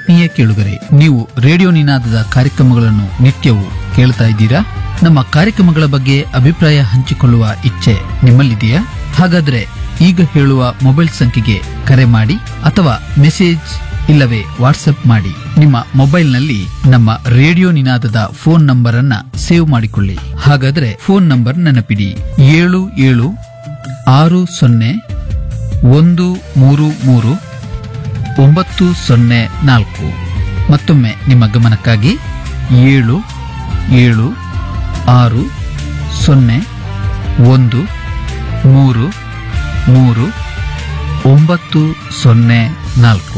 ಆತ್ಮೀಯ ಕೇಳುಗರೆ ನೀವು ರೇಡಿಯೋ ನಿನಾದದ ಕಾರ್ಯಕ್ರಮಗಳನ್ನು ನಿತ್ಯವೂ ಕೇಳ್ತಾ ಇದ್ದೀರಾ ನಮ್ಮ ಕಾರ್ಯಕ್ರಮಗಳ ಬಗ್ಗೆ ಅಭಿಪ್ರಾಯ ಹಂಚಿಕೊಳ್ಳುವ ಇಚ್ಛೆ ನಿಮ್ಮಲ್ಲಿದೆಯಾ ಹಾಗಾದ್ರೆ ಈಗ ಹೇಳುವ ಮೊಬೈಲ್ ಸಂಖ್ಯೆಗೆ ಕರೆ ಮಾಡಿ ಅಥವಾ ಮೆಸೇಜ್ ಇಲ್ಲವೇ ವಾಟ್ಸ್ಆಪ್ ಮಾಡಿ ನಿಮ್ಮ ಮೊಬೈಲ್ನಲ್ಲಿ ನಮ್ಮ ರೇಡಿಯೋ ನಿನಾದದ ಫೋನ್ ನಂಬರ್ ಅನ್ನ ಸೇವ್ ಮಾಡಿಕೊಳ್ಳಿ ಹಾಗಾದ್ರೆ ಫೋನ್ ನಂಬರ್ ನೆನಪಿಡಿ ಏಳು ಏಳು ಆರು ಸೊನ್ನೆ ಒಂದು ಮೂರು ಮೂರು ಒಂಬತ್ತು ಸೊನ್ನೆ ನಾಲ್ಕು ಮತ್ತೊಮ್ಮೆ ನಿಮ್ಮ ಗಮನಕ್ಕಾಗಿ ಏಳು ಏಳು ಆರು ಸೊನ್ನೆ ಒಂದು ಮೂರು ಮೂರು ಒಂಬತ್ತು ಸೊನ್ನೆ ನಾಲ್ಕು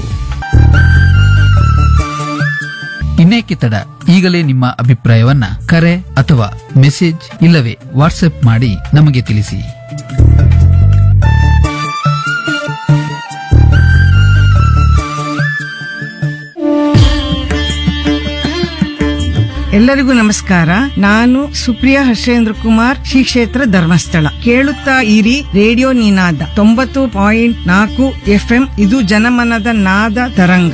ಇನ್ನೇಕೆ ತಡ ಈಗಲೇ ನಿಮ್ಮ ಅಭಿಪ್ರಾಯವನ್ನ ಕರೆ ಅಥವಾ ಮೆಸೇಜ್ ಇಲ್ಲವೇ ವಾಟ್ಸ್ಆಪ್ ಮಾಡಿ ನಮಗೆ ತಿಳಿಸಿ ಎಲ್ಲರಿಗೂ ನಮಸ್ಕಾರ ನಾನು ಸುಪ್ರಿಯಾ ಹರ್ಷೇಂದ್ರ ಕುಮಾರ್ ಶ್ರೀ ಕ್ಷೇತ್ರ ಧರ್ಮಸ್ಥಳ ಕೇಳುತ್ತಾ ಇರಿ ರೇಡಿಯೋ ನಿನಾದ ತೊಂಬತ್ತು ಪಾಯಿಂಟ್ ನಾಲ್ಕು ಎಫ್ಎಂ ಇದು ಜನಮನದ ನಾದ ತರಂಗ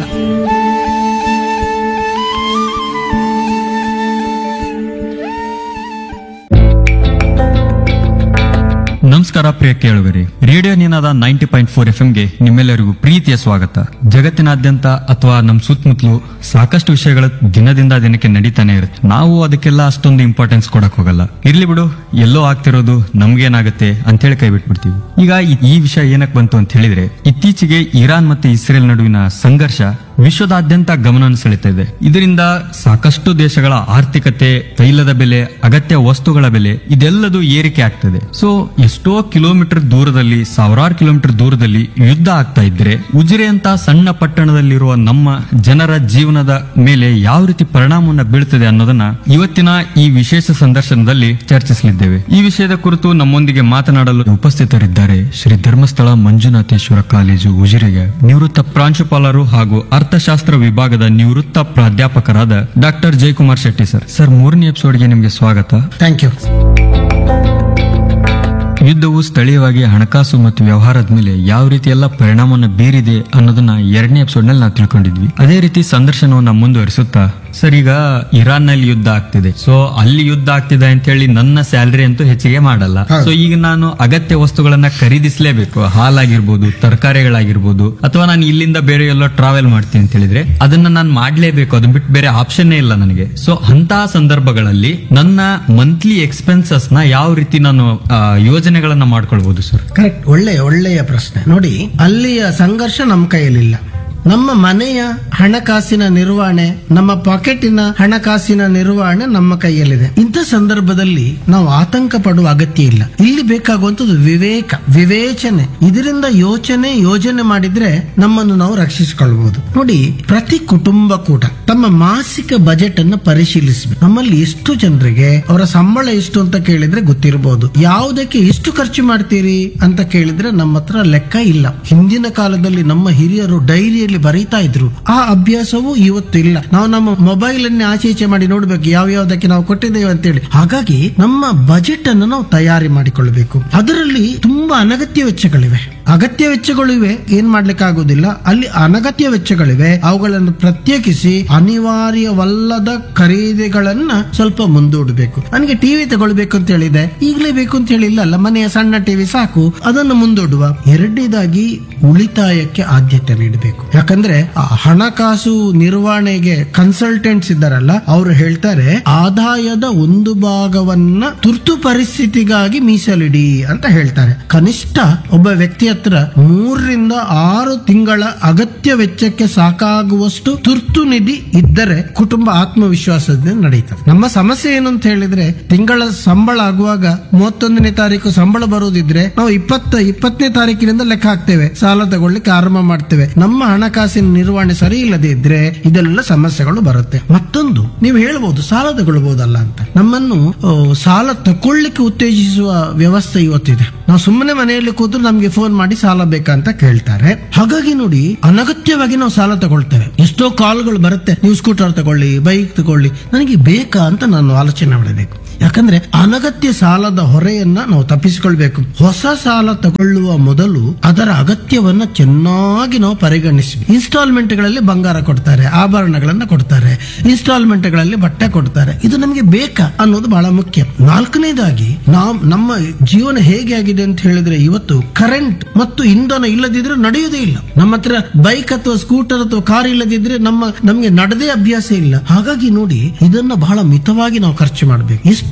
ನಮಸ್ಕಾರ ಪ್ರಿಯ ಕೇಳುಗರಿ radio Ninada ninety point four F ಗೆ ನಿಮ್ಮೆಲ್ಲರಿಗೂ ಪ್ರೀತಿಯ ಸ್ವಾಗತ ಜಗತ್ತಿನಾದ್ಯಂತ ಅಥವಾ ನಮ್ ಸುತ್ತಮುತ್ತಲು ಸಾಕಷ್ಟು ವಿಷಯಗಳು ದಿನದಿಂದ ದಿನಕ್ಕೆ ನಡೀತಾನೆ ಇರುತ್ತೆ ನಾವು ಅದಕ್ಕೆಲ್ಲ ಅಷ್ಟೊಂದು ಇಂಪಾರ್ಟೆನ್ಸ್ ಕೊಡಕ್ ಹೋಗಲ್ಲ ಇರ್ಲಿ ಬಿಡು ಎಲ್ಲೋ ಆಗ್ತಿರೋದು ನಮ್ಗೇನಾಗುತ್ತೆ ಅಂತ ಹೇಳಿ ಕೈ ಬಿಟ್ಬಿಡ್ತೀವಿ ಈಗ ಈ- ಈ ವಿಷಯ ಏನಕ್ ಬಂತು ಅಂತ ಹೇಳಿದ್ರೆ ಇತ್ತೀಚೆಗೆ ಇರಾನ್ ಮತ್ತೆ ಇಸ್ರೇಲ್ ನಡುವಿನ ಸಂಘರ್ಷ ವಿಶ್ವದಾದ್ಯಂತ ಗಮನ ಸೆಳೀತಾ ಇದೆ ಇದರಿಂದ ಸಾಕಷ್ಟು ದೇಶಗಳ ಆರ್ಥಿಕತೆ ತೈಲದ ಬೆಲೆ ಅಗತ್ಯ ವಸ್ತುಗಳ ಬೆಲೆ ಇದೆಲ್ಲದೂ ಏರಿಕೆ ಆಗ್ತದೆ ಸೊ ಎಷ್ಟೋ ಕಿಲೋಮೀಟರ್ ದೂರದಲ್ಲಿ ಸಾವಿರಾರು ಕಿಲೋಮೀಟರ್ ದೂರದಲ್ಲಿ ಯುದ್ಧ ಆಗ್ತಾ ಇದ್ರೆ ಉಜಿರೆ ಅಂತ ಸಣ್ಣ ಪಟ್ಟಣದಲ್ಲಿರುವ ನಮ್ಮ ಜನರ ಜೀವನದ ಮೇಲೆ ಯಾವ ರೀತಿ ಪರಿಣಾಮವನ್ನ ಬೀಳ್ತದೆ ಅನ್ನೋದನ್ನ ಇವತ್ತಿನ ಈ ವಿಶೇಷ ಸಂದರ್ಶನದಲ್ಲಿ ಚರ್ಚಿಸಲಿದ್ದೇವೆ ಈ ವಿಷಯದ ಕುರಿತು ನಮ್ಮೊಂದಿಗೆ ಮಾತನಾಡಲು ಉಪಸ್ಥಿತರಿದ್ದಾರೆ ಶ್ರೀ ಧರ್ಮಸ್ಥಳ ಮಂಜುನಾಥೇಶ್ವರ ಕಾಲೇಜು ಉಜಿರೆಗೆ ನಿವೃತ್ತ ಪ್ರಾಂಶುಪಾಲರು ಹಾಗೂ ಅರ್ಥಶಾಸ್ತ್ರ ವಿಭಾಗದ ನಿವೃತ್ತ ಪ್ರಾಧ್ಯಾಪಕರಾದ doctor Jayakumar Shetty sir sir ಮೂರನೇ ಎಪಿಸೋಡ್ಗೆ ನಿಮಗೆ ಸ್ವಾಗತ ಥ್ಯಾಂಕ್ ಯು ಯುದ್ಧವು ಸ್ಥಳೀಯವಾಗಿ ಹಣಕಾಸು ಮತ್ತು ವ್ಯವಹಾರದ ಮೇಲೆ ಯಾವ ರೀತಿ ಎಲ್ಲ ಪರಿಣಾಮವನ್ನು ಬೀರಿದೆ ಅನ್ನೋದನ್ನ ಎರಡನೇ ಎಪಿಸೋಡ್ ನಲ್ಲಿ ನಾವು ತಿಳ್ಕೊಂಡಿದ್ವಿ ಅದೇ ರೀತಿ ಸಂದರ್ಶನವನ್ನ ಮುಂದುವರಿಸುತ್ತಾ ಸರ್ ಈಗ ಇರಾನ್ ನಲ್ಲಿ ಯುದ್ಧ ಆಗ್ತಿದೆ ಸೊ ಅಲ್ಲಿ ಯುದ್ಧ ಆಗ್ತಿದೆ ಅಂತ ಹೇಳಿ ನನ್ನ ಸ್ಯಾಲರಿ ಅಂತೂ ಹೆಚ್ಚಿಗೆ ಮಾಡಲ್ಲ ಸೊ ಈಗ ನಾನು ಅಗತ್ಯ ವಸ್ತುಗಳನ್ನ ಖರೀದಿಸಲೇಬೇಕು ಹಾಲಾಗಿರ್ಬೋದು ತರಕಾರಿಗಳಾಗಿರ್ಬೋದು ಅಥವಾ ನಾನು ಇಲ್ಲಿಂದ ಬೇರೆ ಎಲ್ಲೋ ಟ್ರಾವೆಲ್ ಮಾಡ್ತೀನಿ ಅಂತ ಹೇಳಿದ್ರೆ ಅದನ್ನ ನಾನು ಮಾಡ್ಲೇಬೇಕು ಅದನ್ನ ಬಿಟ್ಟು ಬೇರೆ ಆಪ್ಷನ್ನೇ ಇಲ್ಲ ನನಗೆ ಸೊ ಅಂತಹ ಸಂದರ್ಭಗಳಲ್ಲಿ ನನ್ನ ಮಂತ್ಲಿ ಎಕ್ಸ್ಪೆನ್ಸಸ್ ನ ಯಾವ ರೀತಿ ನಾನು ಆ, ಯೋಜನೆಗಳನ್ನ ಮಾಡ್ಕೊಳ್ಬಹುದು ಸರ್ ಕರೆಕ್ಟ್ ಒಳ್ಳೆಯ ಒಳ್ಳೆಯ ಪ್ರಶ್ನೆ ನೋಡಿ ಅಲ್ಲಿಯ ಸಂಘರ್ಷ ನಮ್ಮ ಕೈಯಲ್ಲಿಲ್ಲ ನಮ್ಮ ಮನೆಯ ಹಣಕಾಸಿನ ನಿರ್ವಹಣೆ ನಮ್ಮ ಪಾಕೆಟಿನ ಹಣಕಾಸಿನ ನಿರ್ವಹಣೆ ನಮ್ಮ ಕೈಯಲ್ಲಿದೆ ಇಂಥ ಸಂದರ್ಭದಲ್ಲಿ ನಾವು ಆತಂಕ ಪಡುವ ಅಗತ್ಯ ಇಲ್ಲ ಇಲ್ಲಿ ಬೇಕಾಗುವಂತದ್ದು ವಿವೇಕ ವಿವೇಚನೆ ಇದರಿಂದ ಯೋಚನೆ ಯೋಜನೆ ಮಾಡಿದ್ರೆ ನಮ್ಮನ್ನು ನಾವು ರಕ್ಷಿಸಿಕೊಳ್ಳಬಹುದು ನೋಡಿ ಪ್ರತಿ ಕುಟುಂಬ ಕೂಡ ತಮ್ಮ ಮಾಸಿಕ ಬಜೆಟ್ ಅನ್ನು ಪರಿಶೀಲಿಸಬೇಕು ನಮ್ಮಲ್ಲಿ ಎಷ್ಟು ಜನರಿಗೆ ಅವರ ಸಂಬಳ ಎಷ್ಟು ಅಂತ ಕೇಳಿದ್ರೆ ಗೊತ್ತಿರಬಹುದು ಯಾವುದಕ್ಕೆ ಎಷ್ಟು ಖರ್ಚು ಮಾಡ್ತೀರಿ ಅಂತ ಕೇಳಿದ್ರೆ ನಮ್ಮ ಹತ್ರ ಲೆಕ್ಕ ಇಲ್ಲ ಹಿಂದಿನ ಕಾಲದಲ್ಲಿ ನಮ್ಮ ಹಿರಿಯರು ಡೈರಿಯಲ್ಲಿ ಬರೀತಾ ಇದ್ರು ಆ ಅಭ್ಯಾಸವು ಇವತ್ತು ಇಲ್ಲ ನಾವು ನಮ್ಮ ಮೊಬೈಲ್ ಅನ್ನೇ ಆಚೆ ಈಚೆ ಮಾಡಿ ನೋಡ್ಬೇಕು ಯಾವ ಯಾವ್ದಕ್ಕೆ ನಾವು ಕೊಟ್ಟಿದ್ದೇವೆ ಅಂತೇಳಿ ಹಾಗಾಗಿ ನಮ್ಮ ಬಜೆಟ್ ಅನ್ನು ನಾವು ತಯಾರಿ ಮಾಡಿಕೊಳ್ಬೇಕು ಅದರಲ್ಲಿ ತುಂಬಾ ಅನಗತ್ಯ ವೆಚ್ಚಗಳಿವೆ ಅಗತ್ಯ ವೆಚ್ಚಗಳಿವೆ ಏನ್ ಮಾಡ್ಲಿಕ್ಕೆ ಆಗೋದಿಲ್ಲ ಅಲ್ಲಿ ಅನಗತ್ಯ ವೆಚ್ಚಗಳಿವೆ ಅವುಗಳನ್ನು ಪ್ರತ್ಯೇಕಿಸಿ ಅನಿವಾರ್ಯವಲ್ಲದ ಖರೀದಿಗಳನ್ನ ಸ್ವಲ್ಪ ಮುಂದೂಡಬೇಕು ನನಗೆ ಟಿವಿ ತಗೊಳ್ಬೇಕು ಅಂತ ಹೇಳಿದೆ ಈಗಲೇ ಬೇಕು ಅಂತ ಹೇಳಿಲ್ಲ ಅಲ್ಲ ಮನೆಯ ಸಣ್ಣ ಟಿವಿ ಸಾಕು ಅದನ್ನು ಮುಂದೂಡುವ ಎರಡನೇದಾಗಿ ಉಳಿತಾಯಕ್ಕೆ ಆದ್ಯತೆ ನೀಡಬೇಕು ಯಾಕಂದ್ರೆ ಆ ಹಣಕಾಸು ನಿರ್ವಹಣೆಗೆ ಕನ್ಸಲ್ಟೆಂಟ್ಸ್ ಇದ್ದಾರಲ್ಲ ಅವರು ಹೇಳ್ತಾರೆ ಆದಾಯದ ಒಂದು ಭಾಗವನ್ನ ತುರ್ತು ಪರಿಸ್ಥಿತಿಗಾಗಿ ಮೀಸಲಿಡಿ ಅಂತ ಹೇಳ್ತಾರೆ ಕನಿಷ್ಠ ಒಬ್ಬ ವ್ಯಕ್ತಿ ಹತ್ರ ಮೂರರಿಂದ ಆರು ತಿಂಗಳ ಅಗತ್ಯ ವೆಚ್ಚಕ್ಕೆ ಸಾಕಾಗುವಷ್ಟು ತುರ್ತು ನಿಧಿ ಇದ್ದರೆ ಕುಟುಂಬ ಆತ್ಮವಿಶ್ವಾಸದಿಂದ ನಡೀತದೆ ನಮ್ಮ ಸಮಸ್ಯೆ ಏನು ಅಂತ ಹೇಳಿದ್ರೆ ತಿಂಗಳ ಸಂಬಳ ಆಗುವಾಗ ಮೂವತ್ತೊಂದನೇ ತಾರೀಕು ಸಂಬಳ ಬರುವುದಿದ್ರೆ ನಾವು ಇಪ್ಪತ್ತ ಇಪ್ಪತ್ತನೇ ತಾರೀಕಿನಿಂದ ಲೆಕ್ಕ ಹಾಕ್ತೇವೆ ಸಾಲ ತಗೊಳ್ಳಿಕ್ಕೆ ಆರಂಭ ಮಾಡ್ತೇವೆ ನಮ್ಮ ಹಣಕಾಸಿನ ನಿರ್ವಹಣೆ ಸರಿ ಇಲ್ಲದೆ ಇದ್ರೆ ಇದೆಲ್ಲ ಸಮಸ್ಯೆಗಳು ಬರುತ್ತೆ ಮತ್ತೊಂದು ನೀವು ಹೇಳ್ಬೋದು ಸಾಲ ತಗೊಳ್ಬಹುದಲ್ಲ ಅಂತ ನಮ್ಮನ್ನು ಆ, ಸಾಲ ತಕೊಳ್ಳಿಕ್ಕೆ ಉತ್ತೇಜಿಸುವ ವ್ಯವಸ್ಥೆ ಇವತ್ತಿದೆ ನಾವು ಸುಮ್ಮನೆ ಮನೆಯಲ್ಲಿ ಕೂತು ನಮ್ಗೆ ಫೋನ್ ಮಾಡಿ ಸಾಲ ಬೇಕಾ ಅಂತ ಕೇಳ್ತಾರೆ ಹಾಗಾಗಿ ನೋಡಿ ಅನಗತ್ಯವಾಗಿ ನಾವು ಸಾಲ ತಗೊಳ್ತೇವೆ ಎಷ್ಟೋ ಕಾಲ್ಗಳು ಬರುತ್ತೆ ನೀವು ಸ್ಕೂಟರ್ ತಗೊಳ್ಳಿ ಬೈಕ್ ತಗೊಳ್ಳಿ ನನಗೆ ಬೇಕಾ ಅಂತ ನಾನು ಆಲೋಚನೆ ಮಾಡಬೇಕು ಯಾಕಂದ್ರೆ ಅನಗತ್ಯ ಸಾಲದ ಹೊರೆಯನ್ನ ನಾವು ತಪ್ಪಿಸಿಕೊಳ್ಬೇಕು ಹೊಸ ಸಾಲ ತಗೊಳ್ಳುವ ಮೊದಲು ಅದರ ಅಗತ್ಯವನ್ನ ಚೆನ್ನಾಗಿ ನಾವು ಪರಿಗಣಿಸಬೇಕು ಇನ್ಸ್ಟಾಲ್ಮೆಂಟ್ ಗಳಲ್ಲಿ ಬಂಗಾರ ಕೊಡ್ತಾರೆ ಆಭರಣಗಳನ್ನ ಕೊಡ್ತಾರೆ ಇನ್ಸ್ಟಾಲ್ಮೆಂಟ್ ಗಳಲ್ಲಿ ಬಟ್ಟೆ ಕೊಡ್ತಾರೆ ಇದು ನಮಗೆ ಬೇಕಾ ಅನ್ನೋದು ಬಹಳ ಮುಖ್ಯ ನಾಲ್ಕನೇದಾಗಿ ನಾವು ನಮ್ಮ ಜೀವನ ಹೇಗೆ ಆಗಿದೆ ಅಂತ ಹೇಳಿದ್ರೆ ಇವತ್ತು ಕರೆಂಟ್ ಮತ್ತು ಇಂಧನ ಇಲ್ಲದಿದ್ರೆ ನಡೆಯುವುದೇ ಇಲ್ಲ ನಮ್ಮ ಹತ್ರ ಬೈಕ್ ಅಥವಾ ಸ್ಕೂಟರ್ ಅಥವಾ ಕಾರ್ ಇಲ್ಲದಿದ್ರೆ ನಮ್ಮ ನಮಗೆ ನಡೆದೇ ಅಭ್ಯಾಸ ಇಲ್ಲ ಹಾಗಾಗಿ ನೋಡಿ ಇದನ್ನ ಬಹಳ ಮಿತವಾಗಿ ನಾವು ಖರ್ಚು ಮಾಡಬೇಕು ಎಷ್ಟು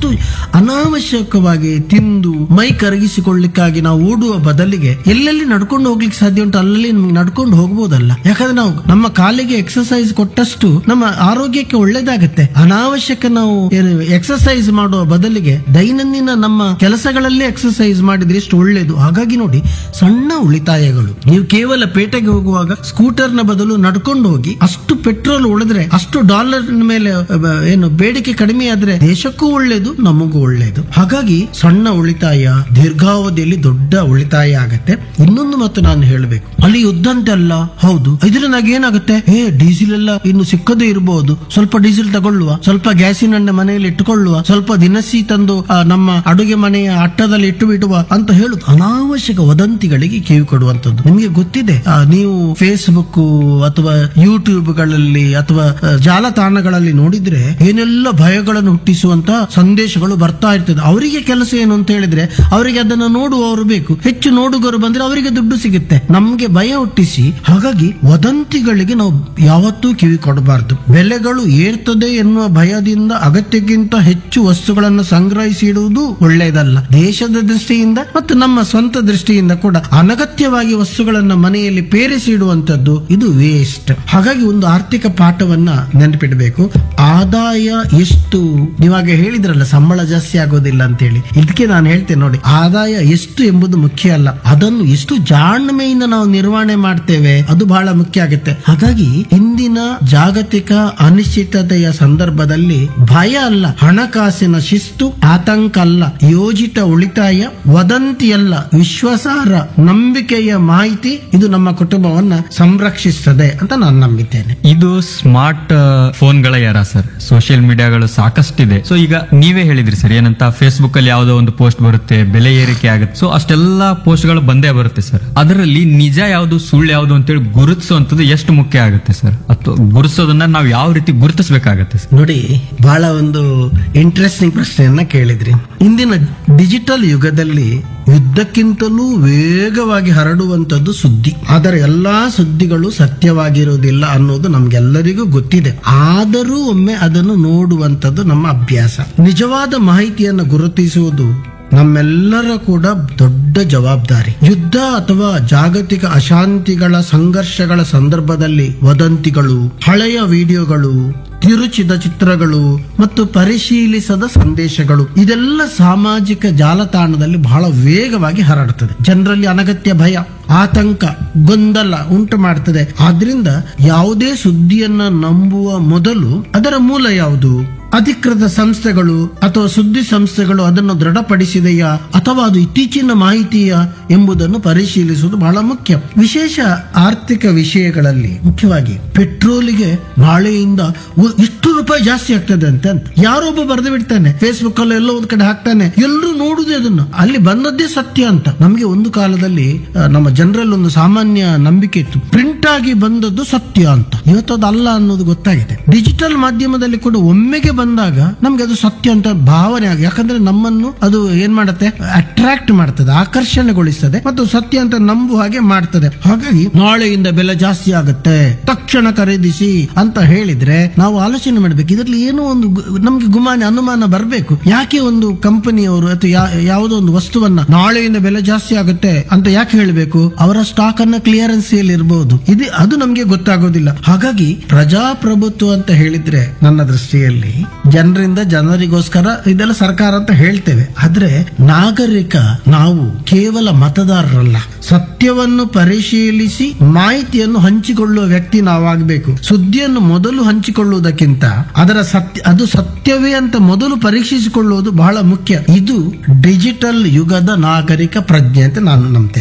ಅನಾವಶ್ಯಕವಾಗಿ ತಿಂದು ಮೈ ಕರಗಿಸಿಕೊಳ್ಳಿಕ್ಕಾಗಿ ನಾವು ಓಡುವ ಬದಲಿಗೆ ಎಲ್ಲೆಲ್ಲಿ ನಡ್ಕೊಂಡು ಹೋಗ್ಲಿಕ್ಕೆ ಸಾಧ್ಯ ಉಂಟು ಅಲ್ಲಲ್ಲಿ ನಮ್ಗೆ ನಡ್ಕೊಂಡು ಹೋಗ್ಬೋದಲ್ಲ ಯಾಕಂದ್ರೆ ನಾವು ನಮ್ಮ ಕಾಲಿಗೆ ಎಕ್ಸರ್ಸೈಸ್ ಕೊಟ್ಟಷ್ಟು ನಮ್ಮ ಆರೋಗ್ಯಕ್ಕೆ ಒಳ್ಳೇದಾಗತ್ತೆ ಅನಾವಶ್ಯಕ ನಾವು ಎಕ್ಸರ್ಸೈಸ್ ಮಾಡುವ ಬದಲಿಗೆ ದೈನಂದಿನ ನಮ್ಮ ಕೆಲಸಗಳಲ್ಲೇ ಎಕ್ಸರ್ಸೈಸ್ ಮಾಡಿದ್ರೆ ಎಷ್ಟು ಒಳ್ಳೇದು ಹಾಗಾಗಿ ನೋಡಿ ಸಣ್ಣ ಉಳಿತಾಯಗಳು ನೀವು ಕೇವಲ ಪೇಟೆಗೆ ಹೋಗುವಾಗ ಸ್ಕೂಟರ್ ನ ಬದಲು ನಡ್ಕೊಂಡು ಹೋಗಿ ಅಷ್ಟು ಪೆಟ್ರೋಲ್ ಉಳಿದ್ರೆ ಅಷ್ಟು ಡಾಲರ್ ಮೇಲೆ ಅಹ್, ಏನು ಬೇಡಿಕೆ ಕಡಿಮೆ ಆದ್ರೆ ದೇಶಕ್ಕೂ ಒಳ್ಳೇದು ನಮಗೂ ಒಳ್ಳೇದು ಹಾಗಾಗಿ ಸಣ್ಣ ಉಳಿತಾಯ ದೀರ್ಘಾವಧಿಯಲ್ಲಿ ದೊಡ್ಡ ಉಳಿತಾಯ ಆಗತ್ತೆ ಇನ್ನೊಂದು ಮತ್ತು ನಾನು ಹೇಳಬೇಕು ಅಲ್ಲಿ ಯುದ್ಧ ಅಂತೆಲ್ಲ ಹೌದು ಇದರಿಂದ ಏನಾಗುತ್ತೆ ಏ ಡೀಸೆಲ್ ಎಲ್ಲ ಇನ್ನು ಸಿಕ್ಕದೇ ಇರಬಹುದು ಸ್ವಲ್ಪ ಡೀಸೆಲ್ ತಗೊಳ್ಳುವ ಸ್ವಲ್ಪ ಗ್ಯಾಸಿನ ಎಣ್ಣೆ ಮನೆಯಲ್ಲಿ ಇಟ್ಟುಕೊಳ್ಳುವ ಸ್ವಲ್ಪ ದಿನಸಿ ತಂದು ಆ, ನಮ್ಮ ಅಡುಗೆ ಮನೆಯ ಅಟ್ಟದಲ್ಲಿ ಇಟ್ಟು ಬಿಡುವ ಅಂತ ಹೇಳುದು ಅನಾವಶ್ಯಕ ವದಂತಿಗಳಿಗೆ ಕಿವಿ ಕೊಡುವಂತದ್ದು ನಿಮಗೆ ಗೊತ್ತಿದೆ ಆ, ನೀವು ಫೇಸ್ಬುಕ್ ಅಥವಾ ಯೂಟ್ಯೂಬ್ ಗಳಲ್ಲಿ ಅಥವಾ ಆ, ಜಾಲತಾಣಗಳಲ್ಲಿ ನೋಡಿದ್ರೆ ಏನೆಲ್ಲ ಭಯಗಳನ್ನು ಹುಟ್ಟಿಸುವಂತ ಸಂದೇಶಗಳು ಬರ್ತಾ ಇರ್ತದೆ ಅವರಿಗೆ ಕೆಲಸ ಏನು ಅಂತ ಹೇಳಿದ್ರೆ ಅವರಿಗೆ ಅದನ್ನು ನೋಡುವವರು ಬೇಕು ಹೆಚ್ಚು ನೋಡುಗರು ಬಂದ್ರೆ ಅವರಿಗೆ ದುಡ್ಡು ಸಿಗುತ್ತೆ ನಮ್ಗೆ ಭಯ ಹುಟ್ಟಿಸಿ ಹಾಗಾಗಿ ವದಂತಿಗಳಿಗೆ ನಾವು ಯಾವತ್ತೂ ಕಿವಿ ಕೊಡಬಾರದು ಬೆಲೆಗಳು ಏರ್ತದೆ ಎನ್ನುವ ಭಯದಿಂದ ಅಗತ್ಯಕ್ಕಿಂತ ಹೆಚ್ಚು ವಸ್ತುಗಳನ್ನು ಸಂಗ್ರಹಿಸಿ ಇಡುವುದು ಒಳ್ಳೆಯದಲ್ಲ ದೇಶದ ದೃಷ್ಟಿಯಿಂದ ಮತ್ತು ನಮ್ಮ ಸ್ವಂತ ದೃಷ್ಟಿಯಿಂದ ಕೂಡ ಅನಗತ್ಯವಾಗಿ ವಸ್ತುಗಳನ್ನ ಮನೆಯಲ್ಲಿ ಪೇರಿಸಿ ಇಡುವಂತದ್ದು ಇದು ವೇಸ್ಟ್ ಹಾಗಾಗಿ ಒಂದು ಆರ್ಥಿಕ ಪಾಠವನ್ನ ನೆನಪಿಡಬೇಕು ಆದಾಯ ಎಷ್ಟು ನೀವಾಗ ಹೇಳಿದ್ರಲ್ಲ ಸಂಬಳ ಜಾಸ್ತಿ ಆಗೋದಿಲ್ಲ ಅಂತ ಹೇಳಿ ಇದಕ್ಕೆ ನಾನು ಹೇಳ್ತೇನೆ ನೋಡಿ ಆದಾಯ ಎಷ್ಟು ಎಂಬುದು ಮುಖ್ಯ ಅಲ್ಲ ಅದನ್ನು ಎಷ್ಟು ಜಾಣ್ಮೆಯಿಂದ ನಾವು ನಿರ್ವಹಣೆ ಮಾಡ್ತೇವೆ ಅದು ಬಹಳ ಮುಖ್ಯ ಆಗುತ್ತೆ ಹಾಗಾಗಿ ಇಂದಿನ ಜಾಗತಿಕ ಅನಿಶ್ಚಿತತೆಯ ಸಂದರ್ಭದಲ್ಲಿ ಭಯ ಅಲ್ಲ ಹಣಕಾಸಿನ ಶಿಸ್ತು ಆತಂಕ ಅಲ್ಲ ಯೋಜಿತ ಉಳಿತಾಯ ವದಂತಿ ಅಲ್ಲ ವಿಶ್ವಾಸಾರ್ಹ ನಂಬಿಕೆಯ ಮಾಹಿತಿ ಇದು ನಮ್ಮ ಕುಟುಂಬವನ್ನ ಸಂರಕ್ಷಿಸ್ತದೆ ಅಂತ ನಾನು ನಂಬಿದ್ದೇನೆ ಇದು ಸ್ಮಾರ್ಟ್ ಫೋನ್ಗಳ ಯಾರ ಸರ್ ಸೋಷಿಯಲ್ ಮೀಡಿಯಾಗಳು ಸಾಕಷ್ಟಿದೆ ಸೊ ಈಗ ನೀವೇ ಹೇಳಿದ್ರಿ ಸರ್ ಏನಂತ ಫೇಸ್ಬುಕ್ ಅಲ್ಲಿ ಯಾವುದೋ ಒಂದು ಪೋಸ್ಟ್ ಬರುತ್ತೆ ಬೆಲೆ ಏರಿಕೆ ಆಗುತ್ತೆ ಸೊ ಅಷ್ಟೆಲ್ಲ ಪೋಸ್ಟ್ ಗಳು ಬಂದೇ ಬರುತ್ತೆ ಸರ್ ಅದರಲ್ಲಿ ನಿಜ ಯಾವುದು ಸುಳ್ಳು ಯಾವುದು ಅಂತೇಳಿ ಗುರುತಿಸುವಂತದ್ದು ಎಷ್ಟು ಮುಖ್ಯ ಆಗುತ್ತೆ ಸರ್ ಅಥವಾ ಗುರುತಿಸೋದನ್ನ ನಾವು ಯಾವ ರೀತಿ ಗುರುತಿಸಬೇಕಾಗತ್ತೆ ಸರ್ ನೋಡಿ ಬಹಳ ಒಂದು ಇಂಟ್ರೆಸ್ಟಿಂಗ್ ಪ್ರಶ್ನೆಯನ್ನ ಕೇಳಿದ್ರಿ ಇಂದಿನ ಡಿಜಿಟಲ್ ಯುಗದಲ್ಲಿ ಯುದ್ಧಕ್ಕಿಂತಲೂ ವೇಗವಾಗಿ ಹರಡುವಂತದ್ದು ಸುದ್ದಿ ಆದರೆ ಎಲ್ಲಾ ಸುದ್ದಿಗಳು ಸತ್ಯವಾಗಿರುವುದಿಲ್ಲ ಅನ್ನೋದು ನಮ್ಗೆಲ್ಲರಿಗೂ ಗೊತ್ತಿದೆ ಆದರೂ ಒಮ್ಮೆ ಅದನ್ನು ನೋಡುವಂತದ್ದು ನಮ್ಮ ಅಭ್ಯಾಸ ನಿಜವಾದ ಮಾಹಿತಿಯನ್ನು ಗುರುತಿಸುವುದು ನಮ್ಮೆಲ್ಲರ ಕೂಡ ದೊಡ್ಡ ಜವಾಬ್ದಾರಿ ಯುದ್ಧ ಅಥವಾ ಜಾಗತಿಕ ಅಶಾಂತಿಗಳ ಸಂಘರ್ಷಗಳ ಸಂದರ್ಭದಲ್ಲಿ ವದಂತಿಗಳು ಹಳೆಯ ವಿಡಿಯೋಗಳು ತಿರುಚಿದ ಚಿತ್ರಗಳು ಮತ್ತು ಪರಿಶೀಲಿಸದ ಸಂದೇಶಗಳು ಇದೆಲ್ಲ ಸಾಮಾಜಿಕ ಜಾಲತಾಣದಲ್ಲಿ ಬಹಳ ವೇಗವಾಗಿ ಹರಡುತ್ತದೆ ಜನರಲ್ಲಿ ಅನಗತ್ಯ ಭಯ ಆತಂಕ ಗೊಂದಲ ಉಂಟು ಮಾಡ್ತದೆ ಆದ್ರಿಂದ ಯಾವುದೇ ಸುದ್ದಿಯನ್ನ ನಂಬುವ ಮೊದಲು ಅದರ ಮೂಲ ಯಾವುದು ಅಧಿಕೃತ ಸಂಸ್ಥೆಗಳು ಅಥವಾ ಸುದ್ದಿ ಸಂಸ್ಥೆಗಳು ಅದನ್ನು ದೃಢಪಡಿಸಿದೆಯಾ ಅಥವಾ ಅದು ಇತ್ತೀಚಿನ ಮಾಹಿತಿಯ ಎಂಬುದನ್ನು ಪರಿಶೀಲಿಸುವುದು ಬಹಳ ಮುಖ್ಯ ವಿಶೇಷ ಆರ್ಥಿಕ ವಿಷಯಗಳಲ್ಲಿ ಮುಖ್ಯವಾಗಿ ಪೆಟ್ರೋಲಿಗೆ ನಾಳೆಯಿಂದ ಒ- ಇಷ್ಟು ರೂಪಾಯಿ ಜಾಸ್ತಿ ಆಗ್ತದೆ ಅಂತ ಅಂತ ಯಾರೊಬ್ಬ ಬರೆದು ಬಿಡ್ತಾನೆ ಫೇಸ್ಬುಕ್ ಅಲ್ಲಿ ಎಲ್ಲೋ ಒಂದ್ ಕಡೆ ಹಾಕ್ತಾನೆ ಎಲ್ಲರೂ ನೋಡುದೇ ಅದನ್ನು ಅಲ್ಲಿ ಬಂದದ್ದೇ ಸತ್ಯ ಅಂತ ನಮಗೆ ಒಂದು ಕಾಲದಲ್ಲಿ ಆ, ನಮ್ಮ ಜನರಲ್ಲಿ ಒಂದು ಸಾಮಾನ್ಯ ನಂಬಿಕೆ ಇತ್ತು ಪ್ರಿಂಟ್ ಆಗಿ ಬಂದದ್ದು ಸತ್ಯ ಅಂತ ಇವತ್ತು ಅದು ಅಲ್ಲ ಅನ್ನೋದು ಗೊತ್ತಾಗಿದೆ ಡಿಜಿಟಲ್ ಮಾಧ್ಯಮದಲ್ಲಿ ಕೂಡ ಒಮ್ಮೆಗೆ ಬಂದಾಗ ನಮ್ಗೆ ಅದು ಸತ್ಯ ಅಂತ ಭಾವನೆ ಆಗ ಯಾಕಂದ್ರೆ ನಮ್ಮನ್ನು ಅದು ಏನ್ ಮಾಡುತ್ತೆ ಅಟ್ರಾಕ್ಟ್ ಮಾಡ್ತದೆ ಆಕರ್ಷಣೆಗೊಳಿಸ್ತದೆ ಮತ್ತು ಸತ್ಯ ಅಂತ ನಂಬುವ ಹಾಗೆ ಮಾಡ್ತದೆ ಹಾಗಾಗಿ ನಾಳೆಯಿಂದ ಬೆಲೆ ಜಾಸ್ತಿ ಆಗುತ್ತೆ ತಕ್ಷಣ ಖರೀದಿಸಿ ಅಂತ ಹೇಳಿದ್ರೆ ನಾವು ಆಲೋಚನೆ ಮಾಡ್ಬೇಕು ಇದರಲ್ಲಿ ಏನೋ ಒಂದು ಗು- ನಮ್ಗೆ ಗುಮಾನ ಅನುಮಾನ ಬರಬೇಕು ಯಾಕೆ ಒಂದು ಕಂಪನಿಯವರು ಅಥವಾ ಯಾ- ಯಾವುದೋ ಒಂದು ವಸ್ತುವನ್ನ ನಾಳೆಯಿಂದ ಬೆಲೆ ಜಾಸ್ತಿ ಆಗುತ್ತೆ ಅಂತ ಯಾಕೆ ಹೇಳಬೇಕು ಅವರ ಸ್ಟಾಕ್ ಅನ್ನ ಕ್ಲಿಯರೆನ್ಸ್ ಇರಬಹುದು ಇದು ಅದು ನಮ್ಗೆ ಗೊತ್ತಾಗೋದಿಲ್ಲ ಹಾಗಾಗಿ ಪ್ರಜಾಪ್ರಭುತ್ವ ಅಂತ ಹೇಳಿದ್ರೆ ನನ್ನ ದೃಷ್ಟಿಯಲ್ಲಿ ಜನರಿಂದ ಜನರಿಗೋಸ್ಕರ ಇದೆಲ್ಲ ಸರ್ಕಾರ ಅಂತ ಹೇಳ್ತೇವೆ ಆದ್ರೆ ನಾಗರಿಕ ನಾವು ಕೇವಲ ಮತದಾರರಲ್ಲ ಸತ್ಯವನ್ನು ಪರಿಶೀಲಿಸಿ ಮಾಹಿತಿಯನ್ನು ಹಂಚಿಕೊಳ್ಳುವ ವ್ಯಕ್ತಿ ನಾವಾಗಬೇಕು ಸುದ್ದಿಯನ್ನು ಮೊದಲು ಹಂಚಿಕೊಳ್ಳುವುದಕ್ಕಿಂತ ಅದರ ಸತ್ಯ ಅದು ಸತ್ಯವೇ ಅಂತ ಮೊದಲು ಪರೀಕ್ಷಿಸಿಕೊಳ್ಳುವುದು ಬಹಳ ಮುಖ್ಯ ಇದು ಡಿಜಿಟಲ್ ಯುಗದ ನಾಗರಿಕ ಪ್ರಜ್ಞೆ ಅಂತ ನಾನು ನಂಬ್ತೇನೆ